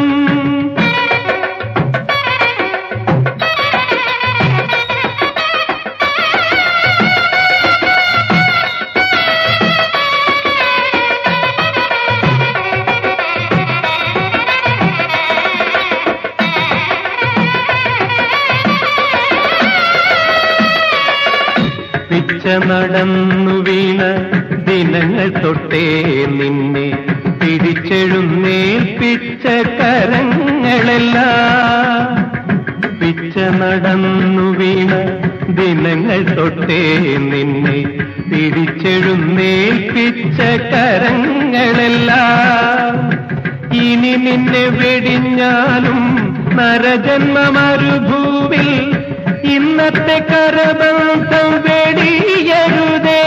പിച്ച നടന്നു വീണ ദിനങ്ങൾ തൊട്ടേ നിന്നെ പിടിച്ചെഴുന്നേൽപ്പിച്ച കരങ്ങളെല്ലാം പിച്ച നടന്നു വീണ ദിനങ്ങൾ തൊട്ടേ നിന്നെ പിടിച്ചെഴുന്നേൽപ്പിച്ച കരങ്ങളെല്ലാം ഇനി നിന്നെ വെടിഞ്ഞാലും നരജന്മ മരുഭൂവിൽ ഇന്നത്തെ കരബന്ധം വെടിയരുതേ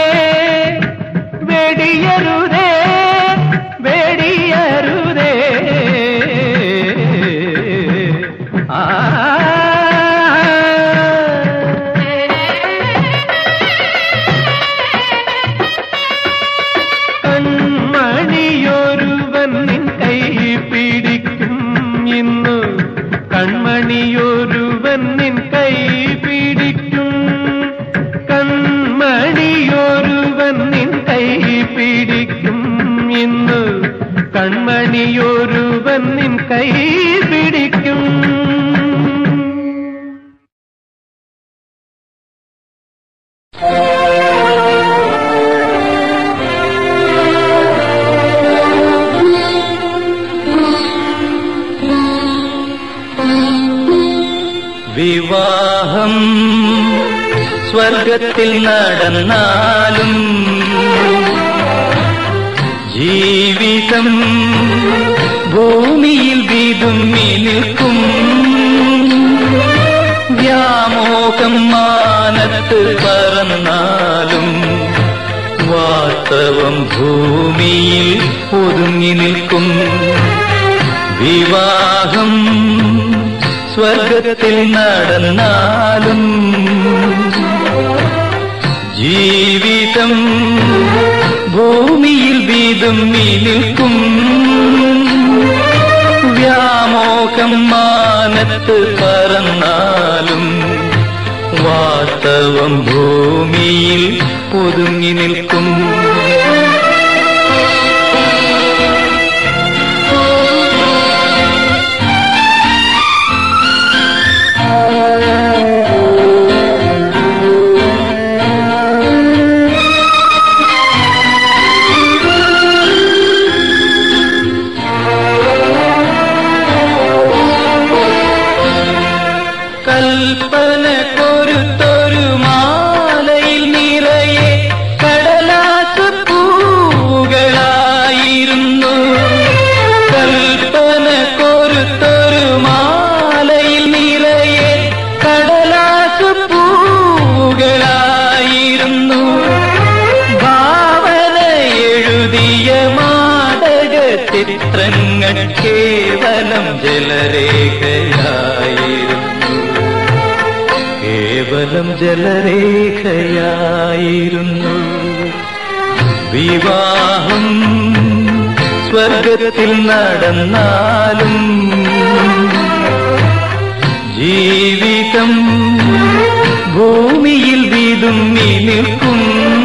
വെടിയരുതേ വെടിയരുതേ ആ കൺമണിയൊരുവൻ നിൻ കൈ പിടിക്കും ഇന്നു കൺമണിയൊരുവൻ നിൻ കൈ പിടിക്കും കൺമണിയൊരുവൻ നിൻ കൈ പിടിക്കും ഇന്നു കൺമണിയൊരുവൻ നിൻ കൈ പിടിക്കും വിവാഹം സ്വർഗത്തിൽ നടന്നാലും ജീവിതം ഭൂമിയിൽ വിതുമ്മി നിൽക്കും വ്യാമോഹം മാനത്ത് പറന്നാലും വാസ്തവം ഭൂമിയിൽ ഒതുങ്ങി നിൽക്കും വിവാഹം സ്വർഗത്തിൽ നടന്നാലും ജീവിതം ഭൂമിയിൽ വിതുമ്മി നിൽക്കും വ്യാമോഹം മാനത്ത് പറന്നാലും വാസ്തവം ഭൂമിയിൽ ഒതുങ്ങി നിൽക്കും കൽപ്പന കൊരുത്തൊരു മാലയിൽ നിറയെ കടലാസ് പൂകളായിരുന്നു കൽപ്പന കൊരുത്തൊരു മാലയിൽ നിറയെ കടലാസ് പൂകളായിരുന്നു ഭാവന എഴുതിയ മാതക ചിത്രങ്ങൾ കേവലം ജലരേഖയായിരുന്നു കേവലം ജലരേഖയായിരുന്നു വിവാഹം സ്വർഗത്തിൽ നടന്നാലും ജീവിതം ഭൂമിയിൽ വിതുമ്മി നിൽക്കും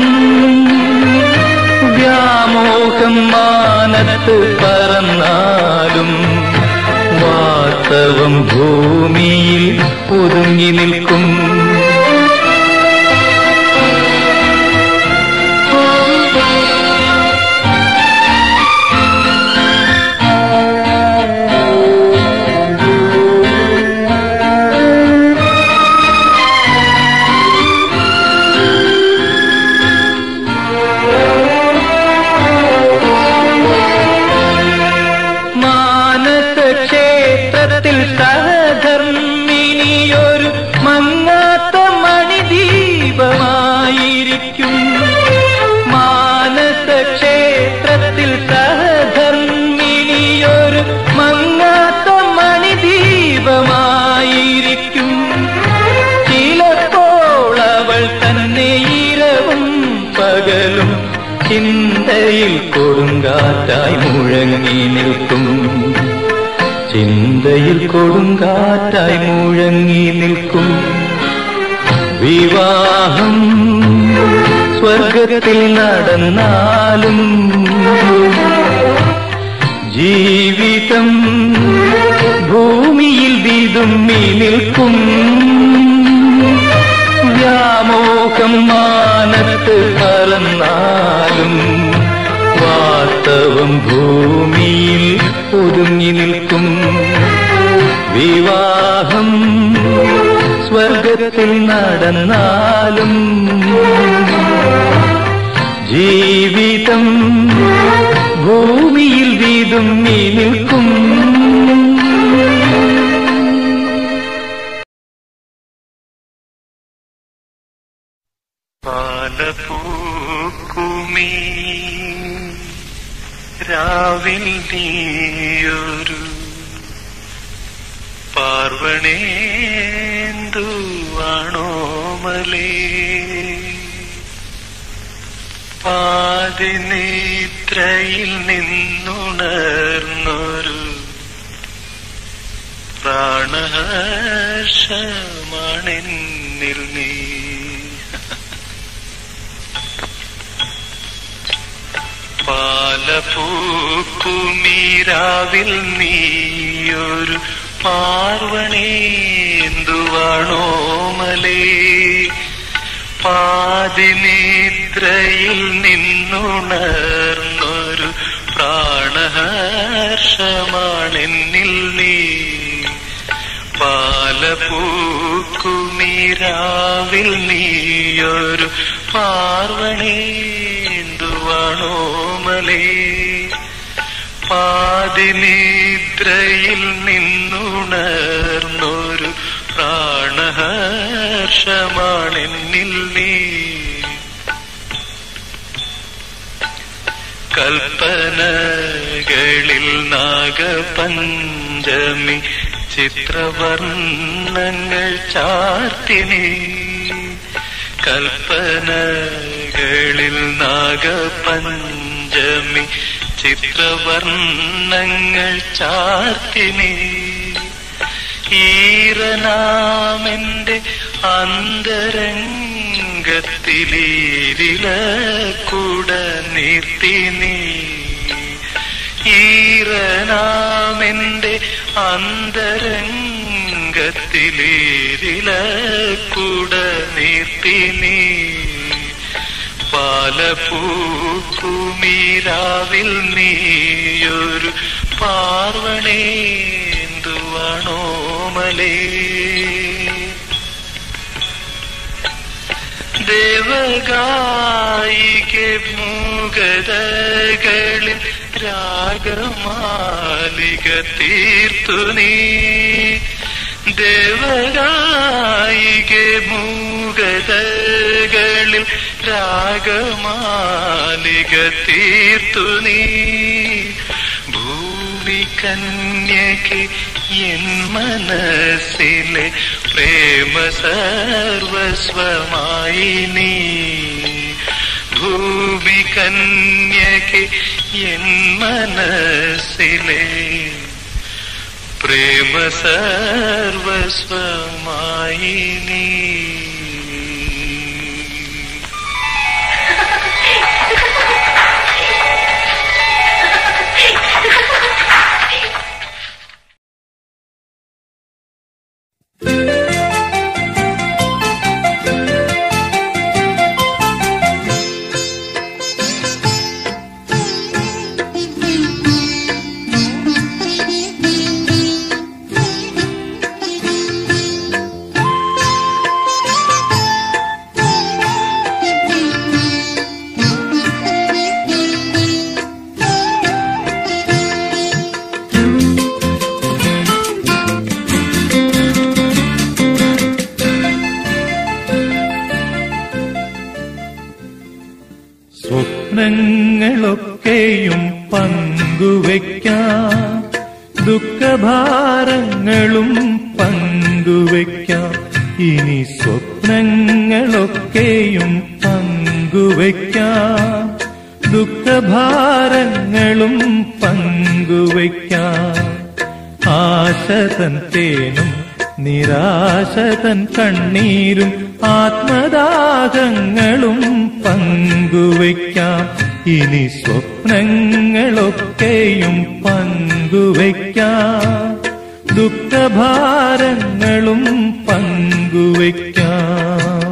വ്യാമോഹം മാനത്ത് പറന്നാലും വാസ്തവം ഭൂമിയിൽ ഒതുങ്ങി നിൽക്കും മാനസ ക്ഷേത്രത്തിൽ സഹധർമ്മിനിയൊരു മങ്ങാത്ത മണിദീപമായിരിക്കും മാനസ ക്ഷേത്രത്തിൽ സഹധർമ്മിനിയൊരു മങ്ങാത്ത മണിദീപമായിരിക്കും ചിലപ്പോൾ അവൾ തന്നെ ഇരവും പകലും ചിന്തയിൽ കൊടുങ്കാറ്റായി മുഴങ്ങി നിൽക്കും ചിന്തയിൽ കൊടുങ്കാറ്റായി മുഴങ്ങി നിൽക്കും വിവാഹം സ്വർഗത്തിൽ നടന്നാലും ജീവിതം ഭൂമിയിൽ വിതുമ്മി നിൽക്കും വ്യാമോഹം മാനത്ത് പറന്നാലും വാസ്തവം ഭൂമിയിൽ ഒതുങ്ങി നിൽക്കും വിവാഹം സ്വർഗത്തിൽ നടന്നാലും ജീവിതം ഭൂമിയിൽ വിതുമ്മി നിൽക്കും പാലപൂക്കുമീ രാവിൽ നീയൊരു പാർവണേന്തുവാണോമലേ പാതിനിദ്രയിൽ നിന്നുണർന്നൊരു പ്രാണഹർഷമാണെന്നിൽ നീ പാലപൂക്കുമീരാവിൽ നീയൊരു പാർവണേന്തുവാണോമലേ പാതിനിദ്രയിൽ നിന്നുണർന്നൊരു പ്രാണഹർഷമാണെന്നിൽ നീ പാലപൂക്കുമീരാവിൽ നീയൊരു പാർവണേന്തുവാണോമലേ വാണോമലേ പാതിനിദ്രയിൽ നിന്നുണർന്നൊരു പ്രാണഹർഷമാണെന്നിൽ നീ കൽപ്പനകളിൽ നാഗപഞ്ചമി ചിത്രവർണ്ണങ്ങൾ ചാർത്തിനി കൽപ്പനകളിൽ നാഗപഞ്ചമി ചിത്രവർണ്ണങ്ങൾ ചാർത്തിനി ഈറനാമെന്റെ അന്തരംഗത്തിലീരില കൂട നിർത്തി നീ ഈറനാമെന്റെ അന്തരംഗത്തിലീരില കൂട നിർത്തി നീ പാലപ്പൂക്കുമീരാവിൽ നീയൊരു പാർവണേന്തുവാണോമലേ ദേവഗായിക്ക് മൂകതകളിൽ രാഗമാലിക തീർത്തു നീ ദേവഗായിക മൂകതകളിൽ രാഗമാലിക തീർത്തു നീ ഭൂമി കന്യക്ക് എൻ മനസ്സിലെ പ്രേമ സർവസ്വമായി നീ ഭൂമി കന്യക്ക് എൻ മനസ്സിലെ പ്രേമ സർവസ്വമായി നീ സ്വപ്നങ്ങളൊക്കെയും പങ്കുവയ്ക്കാം ദുഃഖഭാരങ്ങളും പങ്കുവയ്ക്കാം ഇനി സ്വപ്നങ്ങളൊക്കെയും പങ്കുവയ്ക്കാം ദുഃഖഭാരങ്ങളും പങ്കുവയ്ക്കാം ആശതൻ തേനും നിരാശതൻ കണ്ണീരും ആത്മദാഹങ്ങളും പങ്കുവയ്ക്കാം ഇനി സ്വപ്നങ്ങളൊക്കെയും പങ്കുവയ്ക്കാം ദുഃഖഭാരങ്ങളും പങ്കുവയ്ക്കാം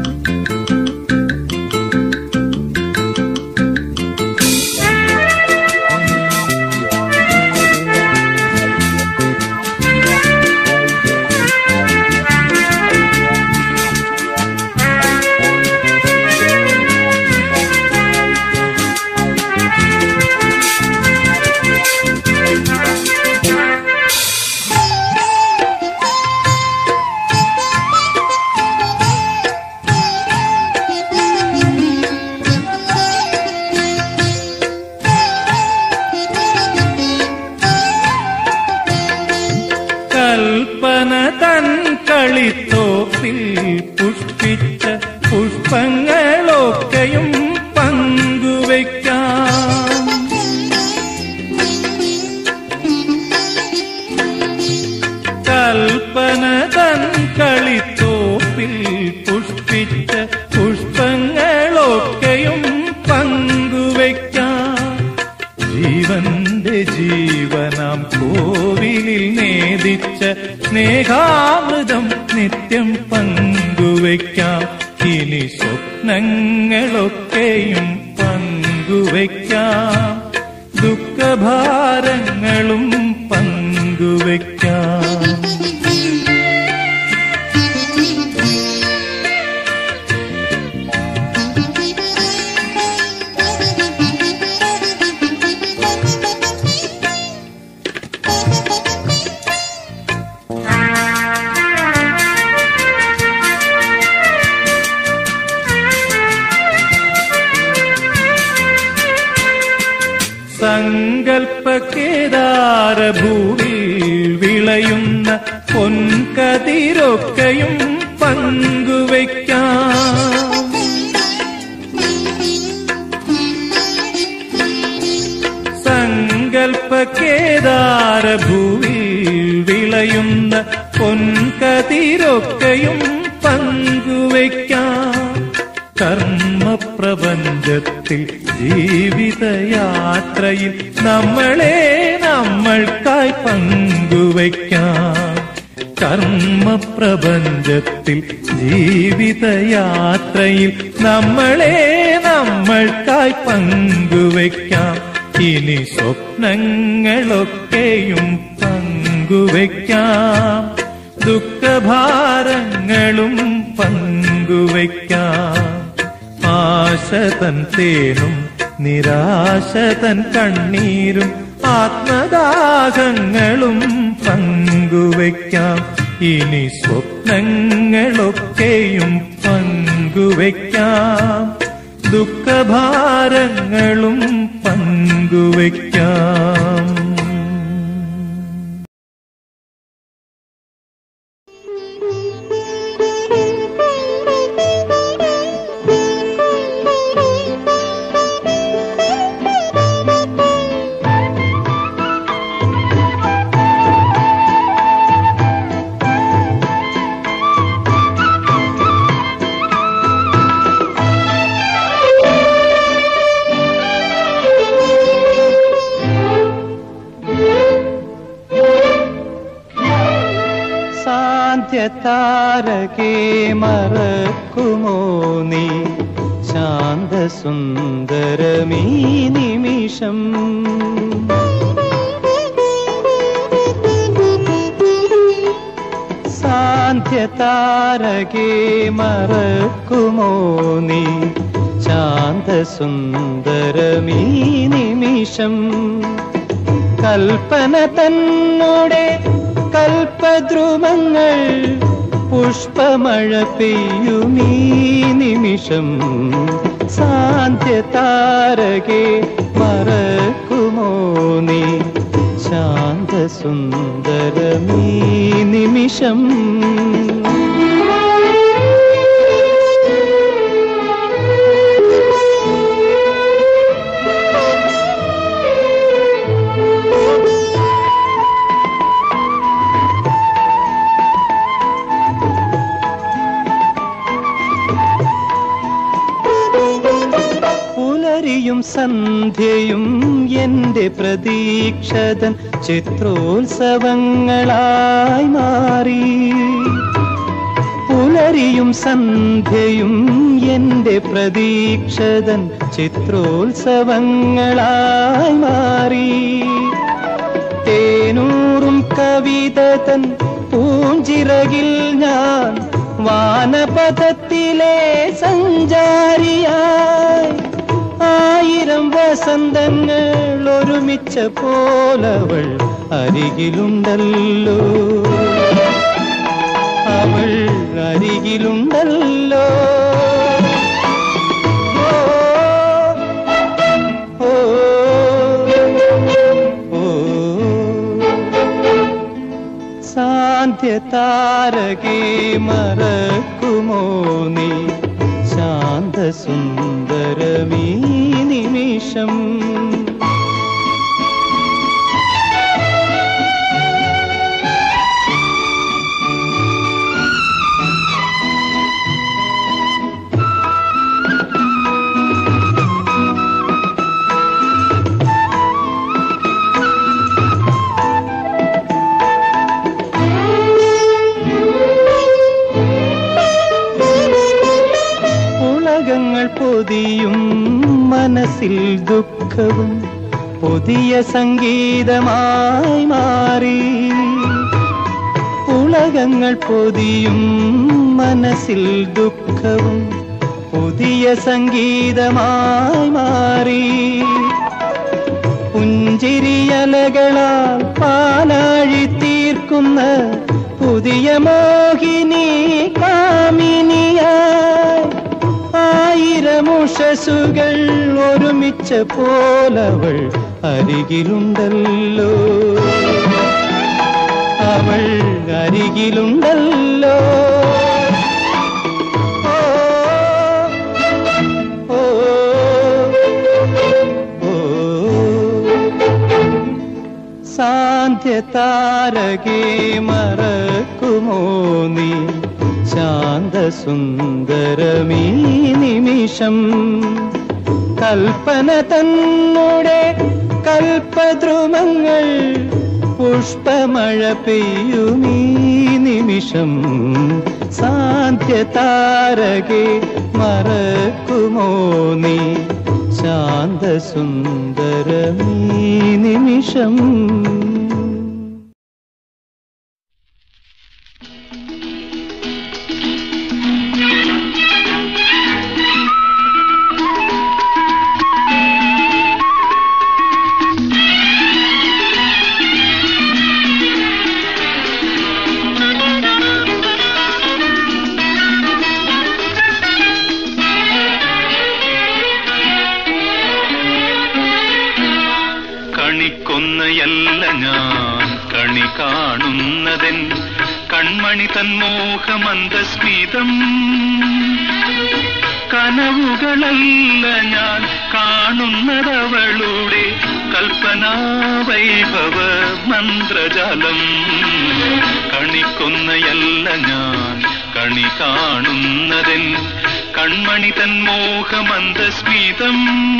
കൽപ്പന തൻ കളിത്തോപ്പിൽ പുഷ്പിച്ച പുഷ്പങ്ങളൊക്കെയും പങ്കുവയ്ക്കാം കൽപ്പന തൻ കളിത്തോപ്പിൽ പുഷ്പിച്ച പുഷ്പങ്ങളൊക്കെയും പങ്കുവയ്ക്കാം ജീവന്റെ ജീവനാം കോവിലിൽ നേദിച്ച സ്നേഹാമൃതം നിത്യം പങ്കുവയ്ക്കാം ഇനി സ്വപ്നങ്ങളൊക്കെയും പങ്കുവയ്ക്കാം ദുഃഖഭാരങ്ങളും പങ്കുവയ്ക്കാം Thank you. സങ്കൽപ്പക്കേദാരഭൂവിൽ വിളയുന്ന പൊൻകതിരൊക്കെയും പങ്കുവയ്ക്കാം സങ്കൽപ്പക്കേദാരഭൂവിൽ വിളയുന്ന പൊൻകതിരൊക്കെയും പങ്കുവയ്ക്കാം കർമ്മപ്രപഞ്ചത്തിൽ ജീവിതയാത്രയിൽ നമ്മളെ നമ്മൾക്കായി പങ്കുവയ്ക്കാം കർമ്മപ്രപഞ്ചത്തിൽ ജീവിതയാത്രയിൽ നമ്മളെ നമ്മൾക്കായി പങ്കുവയ്ക്കാം ഇനി സ്വപ്നങ്ങളൊക്കെയും പങ്കുവയ്ക്കാം ദുഃഖഭാരങ്ങളും പങ്കുവയ്ക്കാം ആശതൻ തേനും നിരാശതൻ കണ്ണീരും ആത്മദാഹങ്ങളും പങ്കുവയ്ക്കാം ഇനി സ്വപ്നങ്ങളൊക്കെയും പങ്കുവയ്ക്കാം ദുഃഖഭാരങ്ങളും പങ്കുവയ്ക്കാം സാന്ധ്യതാരകേ മറക്കുമോ നീ ശാന്തസുന്ദരമീ നിമിഷം സാന്ധ്യതാരകേ മറക്കുമോ നീ ശാന്തസുന്ദരമീ നിമിഷം കൽപ്പന തന്നോടെ കൽപ്പദ്രുമങ്ങൾ പുഷ്പമഴ പെയ്യുമീ നിമിഷം സാന്ധ്യതാരകെ മറക്കുമോ നീ ശാന്തസുന്ദരമീ നിമിഷം പുലരിയും സന്ധ്യയും എന്റെ പ്രതീക്ഷതൻ ചിത്രോത്സവങ്ങളായി മാറി പുലരിയും സന്ധ്യയും എന്റെ പ്രതീക്ഷതൻ ചിത്രോത്സവങ്ങളായി മാറി തേനൂറും കവിതതൻ പൂഞ്ചിറകിൽ ഞാൻ വാനപഥത്തിലെ സഞ്ചാരിയായി ആയിരം വസന്തങ്ങൾ ഒരുമിച്ച പോലവൾ അരികിലുണ്ടല്ലോ അവൾ അരികിലുണ്ടല്ലോ ഓ, ഓ, ഓ. സാന്ധ്യതാരകേ മറക്കുമോ നീ ശാന്തസുന്ദരമീ നിമിഷം ഉലകങ്ങൾ പൊതിയും മനസ്സിൽ ദുഃഖവും പുതിയ സംഗീതമായി മാറി ഉലകങ്ങൾ പൊതിയും മനസ്സിൽ ദുഃഖവും പുതിയ സംഗീതമായി മാറി പുഞ്ചിരിയലകളാൽ പാലാഴി തീർക്കുന്ന പുതിയ മോഹിനി കാമിനിയായി ആയിരം ഉഷസുകൾ ഒരുമിച്ച പോലവൾ അരികിലുണ്ടല്ലോ അവൾ അരികിലുണ്ടല്ലോ ഓ, ഓ, ഓ. സാന്ധ്യ താരകേ മറക്കുമോ നീ ശാന്തസുന്ദരമീ നിമിഷം കൽപ്പന തന്നോടെ കൽപ്പദ്രുമങ്ങൾ പുഷ്പമഴ പെയ്യുമീ നിമിഷം സാന്ധ്യ താരകെ മറക്കുമോ നീ ശാന്തസുന്ദരമീ നിമിഷം കണിക്കൊന്നയല്ല ഞാൻ കണി കാണുന്നതെൻ കൺമണി തന്മോഹമന്ദസ്മിതം കനവുകളല്ല ഞാൻ കാണുന്നതവളുടെ കൽപ്പനാ വൈഭവ മന്ത്രജാലം കണിക്കൊന്നയല്ല ഞാൻ കണി കാണുന്നതെൻ കൺമണി തന്മോഹമന്ദസ്മിതം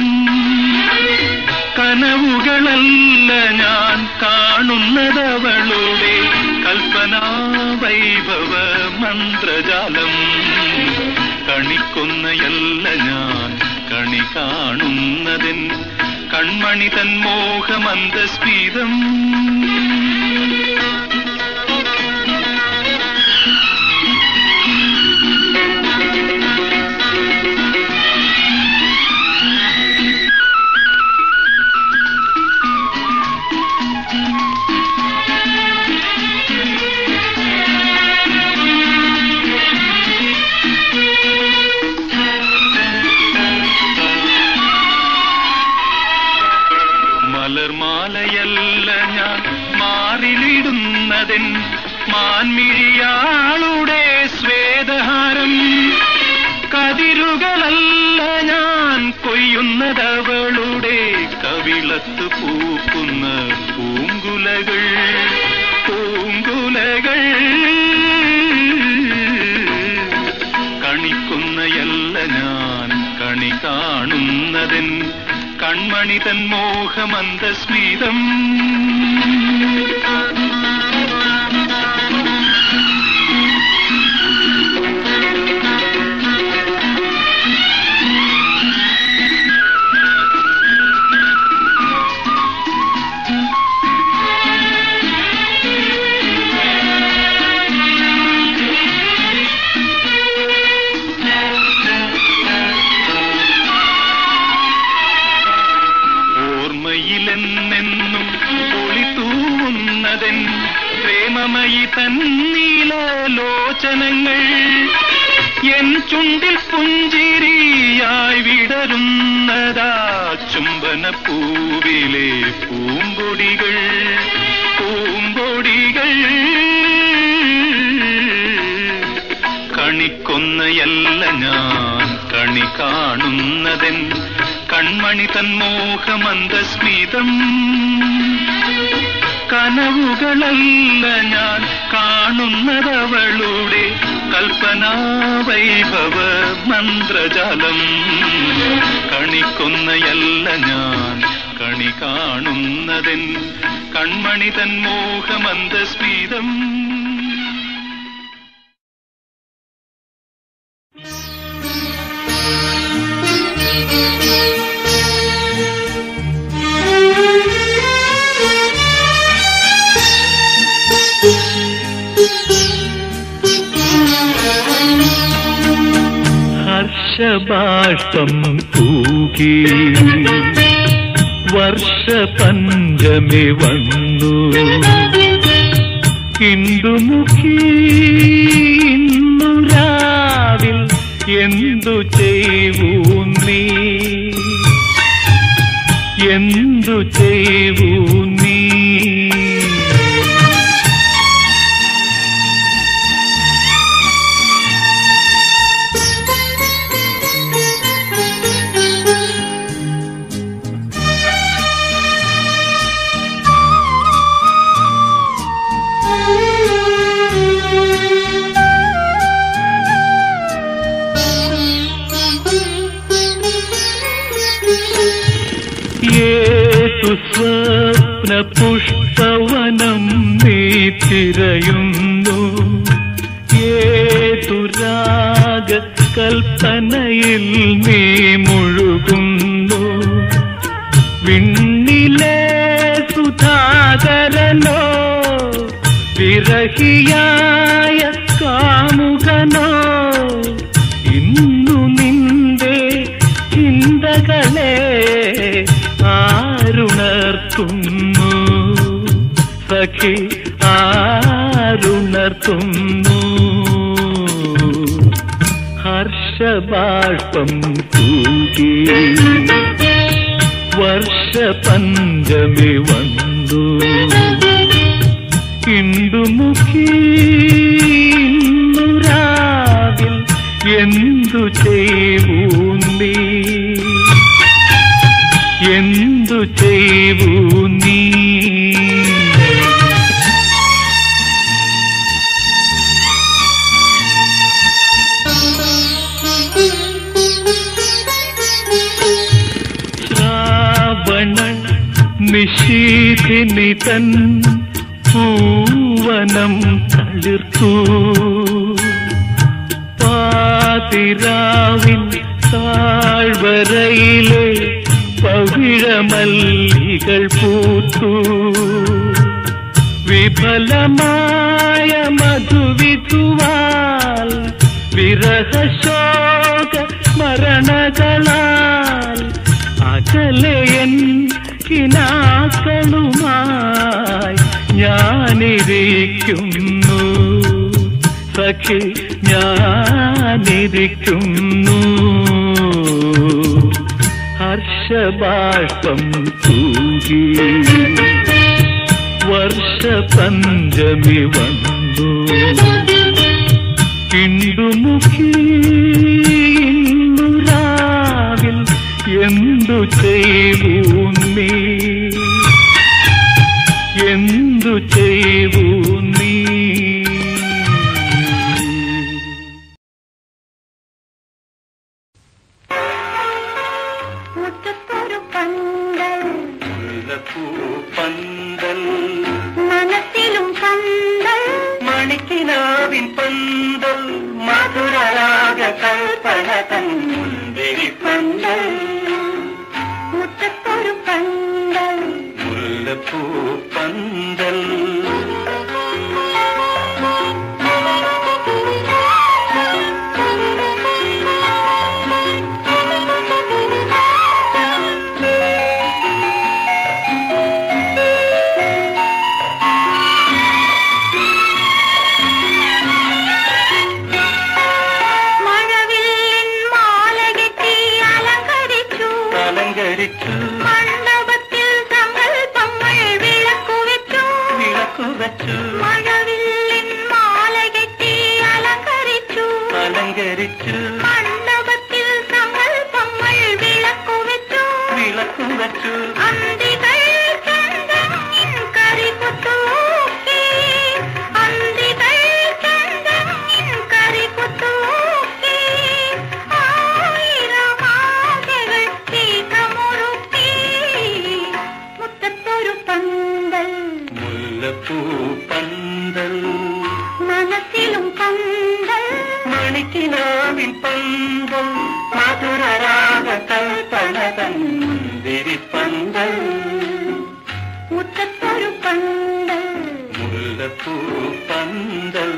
കനവുകളല്ല ഞാൻ കാണുന്നതവളുടെ കൽപ്പനാ വൈഭവ മന്ത്രജാലം കണിക്കൊന്നയല്ല ഞാൻ കണി കാണുന്നതിൻ കൺമണി തന്മോഹമന്ദസ്മിതം മലർമാലയല്ല ഞാൻ മാറിലിടുന്നതെൻ മാൻമിഴിയാളുടെ സ്വേദഹാരം കതിരുകളല്ല ഞാൻ കൊയ്യുന്നതവളുടെ കവിളത്ത് പൂക്കുന്ന പൂങ്കുലകൾ പൂങ്കുലകൾ കണിക്കുന്നയല്ല ഞാൻ കണി കാണുന്നതെൻ കൺമണി തൻ മോഹമന്ദസ്മിതം ഓർമ്മയിലെന്നെന്നും ഒളിത്തൂവുന്നതൻ പ്രേമമയി തന്നീല ലോചനങ്ങൾ എൻ ചുണ്ടിൽ പുഞ്ചിരിയായി വിടരുന്നതാ ചുംബന പൂവിലെ പൂമ്പൊടികൾ പൂമ്പൊടികൾ കണിക്കൊന്നയല്ല ഞാൻ കണി കാണുന്നതെൻ കൺമണി തന്മോഹമന്ദസ്മിതം കനവുകളല്ല ഞാൻ കാണുന്നതവളുടെ കൽപ്പനാ വൈഭവ മന്ത്രജാലം കണിക്കൊന്നയല്ല ഞാൻ കണി കാണുന്നതെൻ കൺമണി തന്മോഹമന്ദസ്മിതം ഹർഷബാഷ്പം തൂകി വർഷപഞ്ചമി വന്നു ഇന്ദുമുഖി ഇന്നു രാവിൽ എന്തു ചെയ്വൂ നീ എന്തു ചെയ്വൂ നീ ഏതു സ്വപ്ന പുഷ്പവനം നീ തിരയുന്നു ഏതു രാഗ കൽപ്പനയിൽ നീ മുഴുകുന്നു വിണ്ണിലെ സുധാകരനോ വിരഹിയായ കാമുകനോ ഇന്നു നിന്റെ ചിന്തകളെ ആരുണർത്തുന്നു സഖി ആരുണർത്തുന്നു ഹർഷബാഷ്പം തൂകി വർഷപഞ്ചമി വന്നു ഇന്ദുമുഖി ഇന്നു രാവിൽ എന്തു ചെയ്വൂ നീ എന്തു ചെയ്വൂ നീ ശ്രാവണ നിശീഥിനി തൻ പൂവനം തളിർത്തു പാതിരാവിൻ താഴ്വരയിലെ പവിഴമല്ലികൾ പൂത്തു വിഫലമായ മധുവിധുവാൽ വിരഹശോക മരണകളാൽ അകലയൻ കിനാക്കളുമായി ഞാനിരിക്കുന്നു സഖി ഞാനിരിക്കുന്നു ഹർഷബാഷ്പം തൂകി വർഷപഞ്ചമി വന്നു കിണ്ടുമുഖി ഇന്നു രാവിൽ എന്തു ചെയ്വൂ നീ എന്തു ചെയ്വൂ നീ മുറ്റത്തൊരു പന്തൽ പന്തൽ മനസ്സിലും പന്തൽ മണിക്കിനാവിൻ പന്തൽ മധുരരാഗ കൽപ്പന തൻ മുന്തിരി പന്തൽ മുറ്റത്തൊരു പന്തൽ മുല്ലപ്പൂ പന്തൽ മഴവില്ലിൻ മാല കെട്ടി അലങ്കരിച്ചു അലങ്കരിച്ചു മണ്ഡപത്തിൽ സങ്കൽപ്പങ്ങൾ വിളക്കുവെച്ചു വിളക്കു വച്ചു മഴവില്ലിൻ മാല കെട്ടി അലങ്കരിച്ചു അലങ്കരിച്ചു മണ്ഡപത്തിൽ സങ്കൽപ്പങ്ങൾ വിളക്കുവെച്ചു വിളക്കു വച്ചു അന്തികൾ ചന്തമിൻ കരികുത്തൂക്കി അന്തികൾ ചന്തമിൻ കരികുത്തൂക്കി ആയിരം ആശകൾ തീക്കമുറുക്കി മുറ്റത്തൊരു പന്തൽ മുല്ലപ്പൂ പന്തൽ മനസ്സിലും പന്തൽ മണിക്കിനാവിൻ പന്തൽ മധുരരാഗ കൽപ്പന തൻ മുന്തിരി പന്തൽ മുറ്റത്തൊരു പന്തൽ മുല്ലപ്പൂ പന്തൽ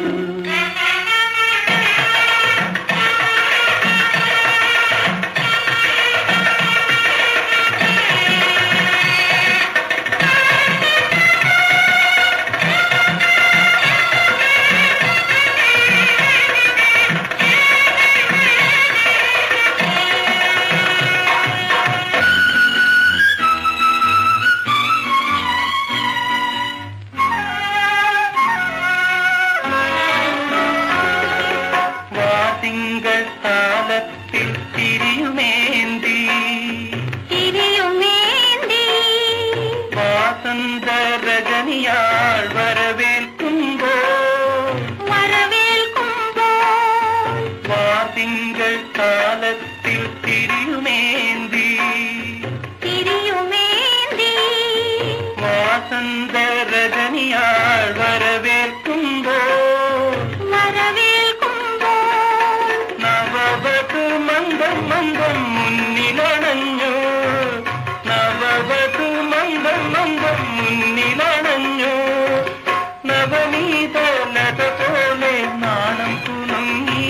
രജനിയാൾ വരവേൽക്കുമ്പോ വരവേൽക്കുമ്പോ വാതിങ്കൾ കാലത്തിൽ തിരിയുമേന്തി തിരിയുമേന്തി വാസന്ത രജനിയാൾ വരവേൽക്കുമ്പോ വരവേൽക്കുമ്പോ നവവധു മന്ദം മന്ദം മുന്നിലണഞ്ഞു നവവധു മന്ദം മന്ദം മുന്നിലണഞ്ഞു നവനീത ലത പോലെ നാണം തുണങ്ങി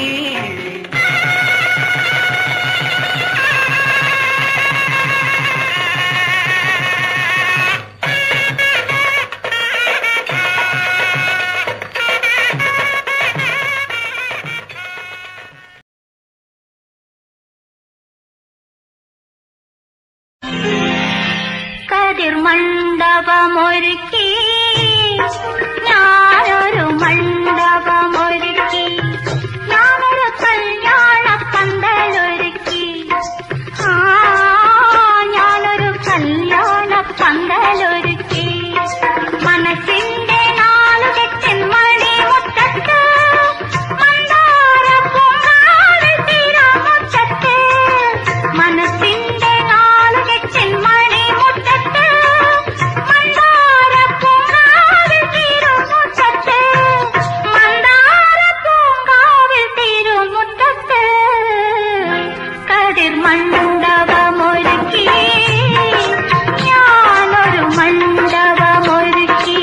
കതിർ മണ്ഡപമൊരുക്കി ഞാനൊരു മണ്ഡപമൊരുക്കി ഞാനൊരു കല്യാണ പന്തലൊരുക്കി ആ ഞാനൊരു കല്യാണ പന്തലൊരുക്കി മനസ്സിന്റെ നാലുകെട്ടിൻ മണിമുറ്റത്ത് മന്ദാര പൂങ്കാവിൽ തിരമുറ്റത്ത് മനസ്സിന്റെ നാലുകെട്ടിൻ മണിമുറ്റത്ത് മന്ദാര പൂങ്കാവിൽ തിരുമുറ്റത്ത് മന്ദാര പൂങ്കാവിൽ തിരുമുറ്റത്ത് കതിർ മണ്ഡപമൊരുക്കി ഞാനൊരു മണ്ഡപമൊരുക്കി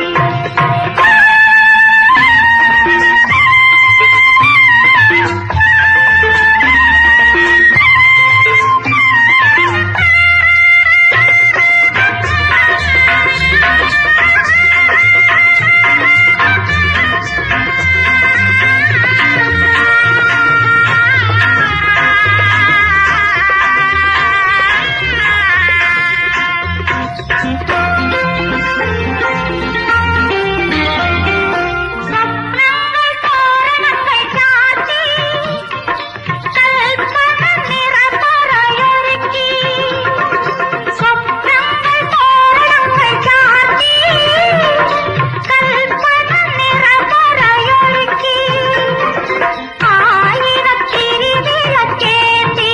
സ്വപ്നങ്ങൾ തോരണങ്ങൾ ചാർത്തി കൽപ്പന നിറപറയൊരുക്കി സ്വപ്നങ്ങൾ തോരണങ്ങൾ ചാർത്തി കൽപ്പന നിറപറയൊരുക്കി ആയിരത്തിരി വിളക്കേന്തി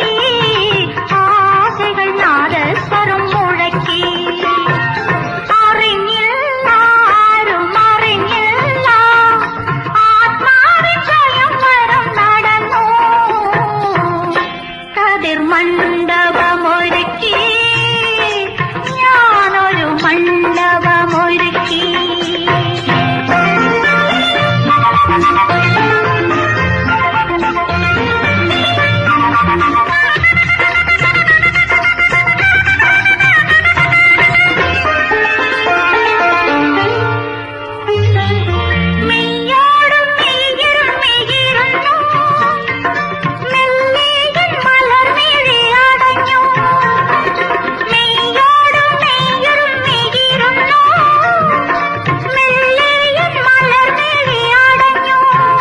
ആശകൾ നാദസ്വരം മുഴക്കി അറിഞ്ഞില്ല ആരും അറിഞ്ഞില്ല ആത്മാവിൻ സ്വയംവരം നടന്നു കതിർ മണ്ഡപമൊരുക്കി ഞാനൊരു മണ്ഡപമൊരുക്കി മെയ്യോടും മെയ്യിരും മെയ്യിരുന്നു മെല്ലിയിൽ മലർമിഴി അടഞ്ഞു മെയ്യോടും മെയ്യിരും മെയ്യിരുന്നു മെല്ലിയിൽ മലർമിഴി അടഞ്ഞു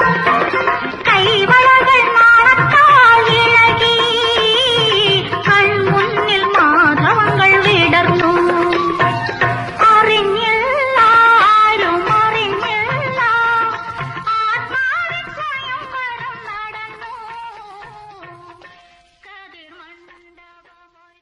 കൈവളകൾ നാണത്താൽ ഇളകി കൺമുന്നിൽ മാധവങ്ങൾ വിടർന്നു അറിഞ്ഞില്ല ആരും അറിഞ്ഞില്ല ആത്മാവിൻ സ്വയംവരം നടന്നു കതിർ മണ്ഡപമൊരു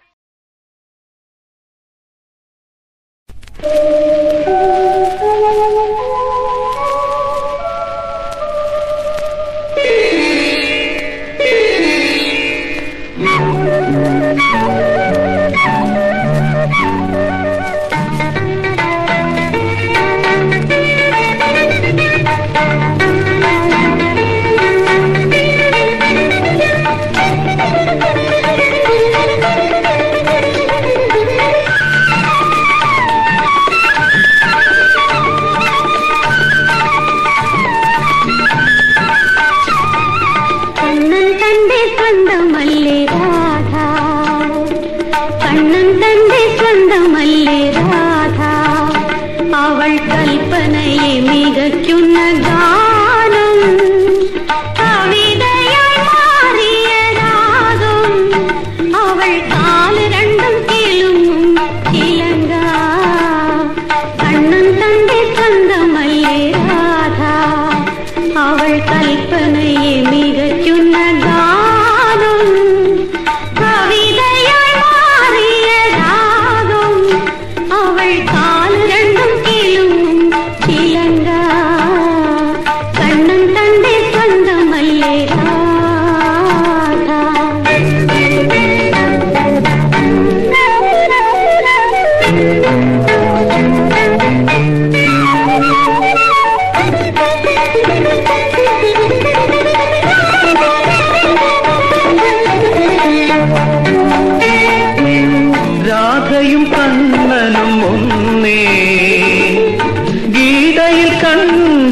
കണ്ണൻ തന്റെ സ്വന്തമല്ലേ രാധ കണ്ണൻ തന്റെ സ്വന്തമല്ലേ രാധ അവൾ കൽപ്പനയെ മികയ്ക്കുന്ന ഗാനം കവിതയായി മാറിയതാകും അവൾ കാല് രണ്ടും കിളുങ്ങും ചിലങ്ക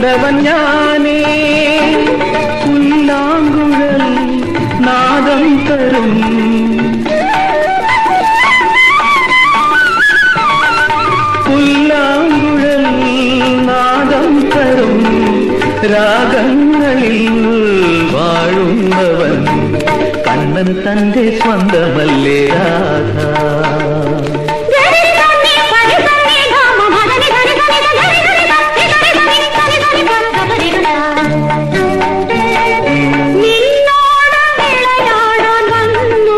ഉള്ളവൻ ഞാനേ പുല്ലാങ്കുഴൽ നാദം തരും പുല്ലാങ്കുഴൽ നാദം തരും രാഗങ്ങളിൽ വാഴുന്നവൻ കണ്ണൻ തന്റെ സ്വന്തമല്ലേ രാധ നിന്നോട് വിളയാടാൻ വന്നു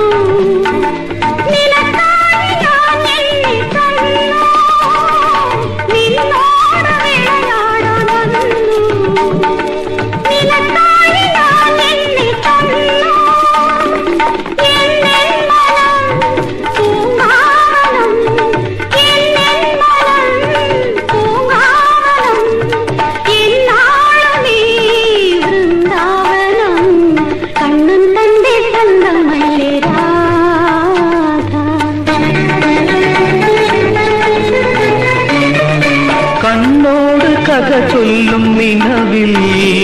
നിനക്കായി ഞാൻ എന്നെ തന്നു നിന്നോട് വിളയാടാൻ വന്നു നിനക്കായി ഞാൻ എന്നെ തന്നു എന്നെൻ മനം പൂങ്കാവനം എന്നെൻ മനം പൂങ്കാവനം എന്നാളും ഈ വൃന്ദാവനം കണ്ണൻ തന്റെ സ്വന്തമല്ലേ കണ്ണോട് കഥ ചൊല്ലും നിലവിൽ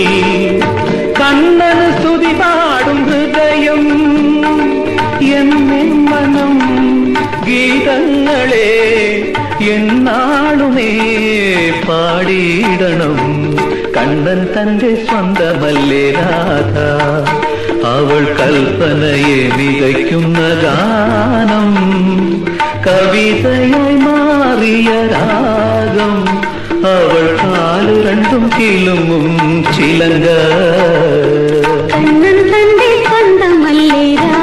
കണ്ണന് സ്തുതി പാടും ഹൃദയം എന്നെ മനം ഗീതങ്ങളെ എന്നാളുമേ പാടിയിടണം കണ്ണൻ തന്റെ സ്വന്തമല്ലേ രാധ അവൾ കൽപ്പനയെ വിതയ്ക്കുന്ന ഗാനം കവിതയായി മാറിയ രാഗം അവൾ കാല് രണ്ടും കിലുങ്ങും ചിലങ്ക കണ്ണൻ തന്റെ സ്വന്തമല്ലേ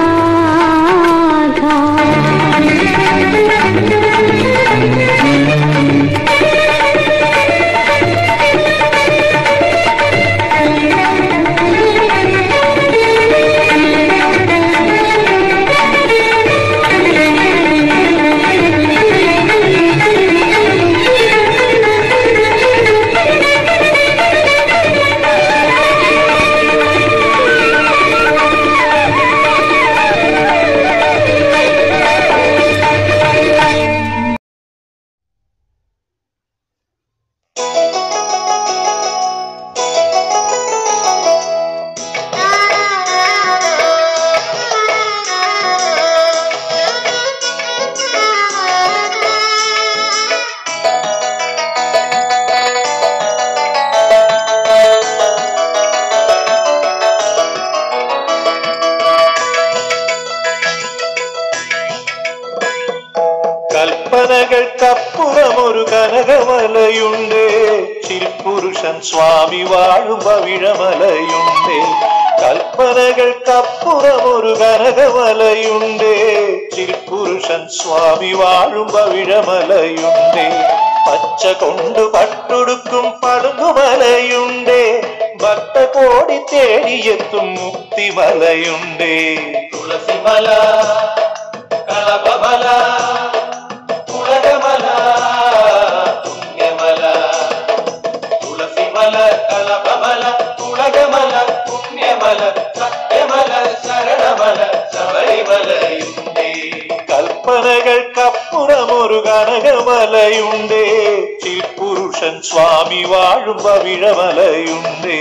കൽപ്പനകൾക്കപ്പുറം ഒരു കനകമലയുണ്ട് ചിൽപുരുഷൻ സ്വാമി വാഴും പവിഴമലയുണ്ട് കൽപ്പനകൾക്കപ്പുറം ഒരു കനകമലയുണ്ട് ചിൽപുരുഷൻ സ്വാമി വാഴും പവിഴമലയുണ്ട് പച്ച കൊണ്ട് പട്ടുടുക്കും പളുങ്കുമലയുണ്ട് ഭക്ത കോടി തേടിയെത്തും മുക്തിമലയുണ്ട് തുളസിമല കളഭമല ഉലകമല പുണ്യമല തുളസിമല കളഭമല ഉലകമല പുണ്യമല സത്യമല ശരണമല ശബരിമലയുണ്ട് കൽപ്പനകൾക്കപ്പുറമൊരു കനകമലയുണ്ട് ചിൽപുരുഷൻ സ്വാമി വാഴും പവിഴമലയുണ്ട്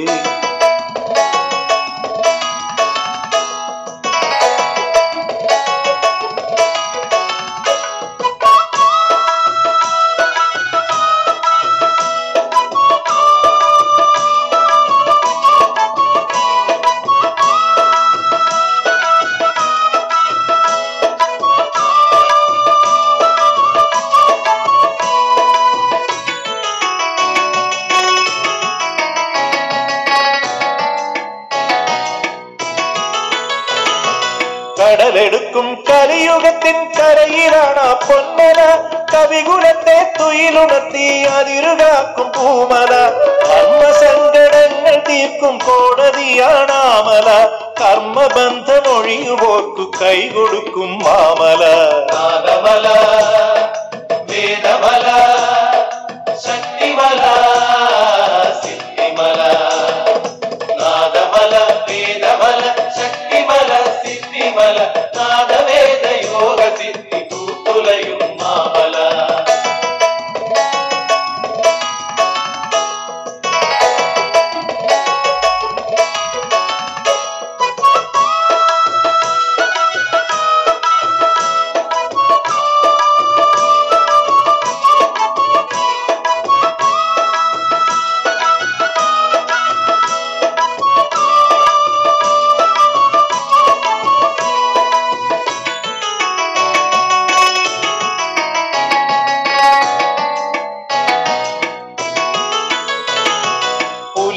കടലെടുക്കും കലിയുഗത്തിൻ കരയിലാണ് ആ പൊന്മല കവികുലത്തെ തുയിലുണർത്തി അതിരുകാക്കും പൂമല കർമ്മസങ്കടങ്ങൾ തീർക്കും കോടതിയാണ് ആമല കർമ്മബന്ധമൊഴിയുപോക്കു കൈകൊടുക്കും മാമല നാഗമല വേദമല ശക്തിമല സിദ്ധിമല നാദമല വേദമല ശക്തിമല സിദ്ധിമല നാദവേദ യോഗ സിദ്ധി കൂത്തുലയും മാമല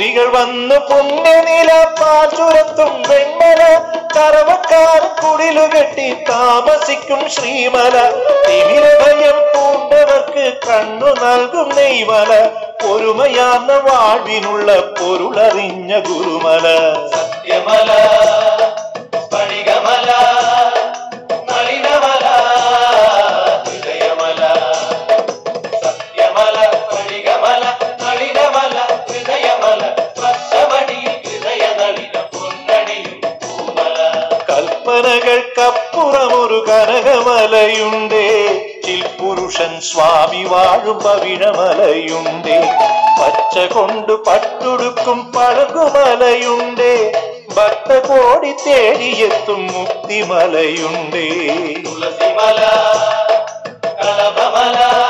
പുലികൾ വന്നു പുണ്യനില പാചുരത്തും വെണ്ണല കറവക്കാർ കുടിലുകെട്ടി താമസിക്കും ശ്രീമല തിമിരഭയം പൂണ്ടവർക്ക് കണ്ണു നൽകും നെയ്മല പൊരുമയാർന്ന വാഴ്വിനുള്ള പൊരുളറിഞ്ഞ ഗുരുമല സത്യമല സ്ഫടികമല നളിനമല ഹൃദയമല സത്യമല സ്ഫടികമല നളിനമല ഹൃദയമല സ്പർശമടിയിൽ ഹൃദയ നളിന പൊന്നണിയും പൂമല കൽപ്പനകൾക്കപ്പുറമൊരു കനകമലയുണ്ടേ ചിൽപുരുഷൻ സ്വാമി വാഴും പവിഴമലയുണ്ടേ പച്ച കൊണ്ട് പട്ടുടുക്കും പഴകുമലയുണ്ടേ ഭക്തകോടി തേടിയെത്തും മുക്തിമലയുണ്ടേ തുളസിമല കളഭമല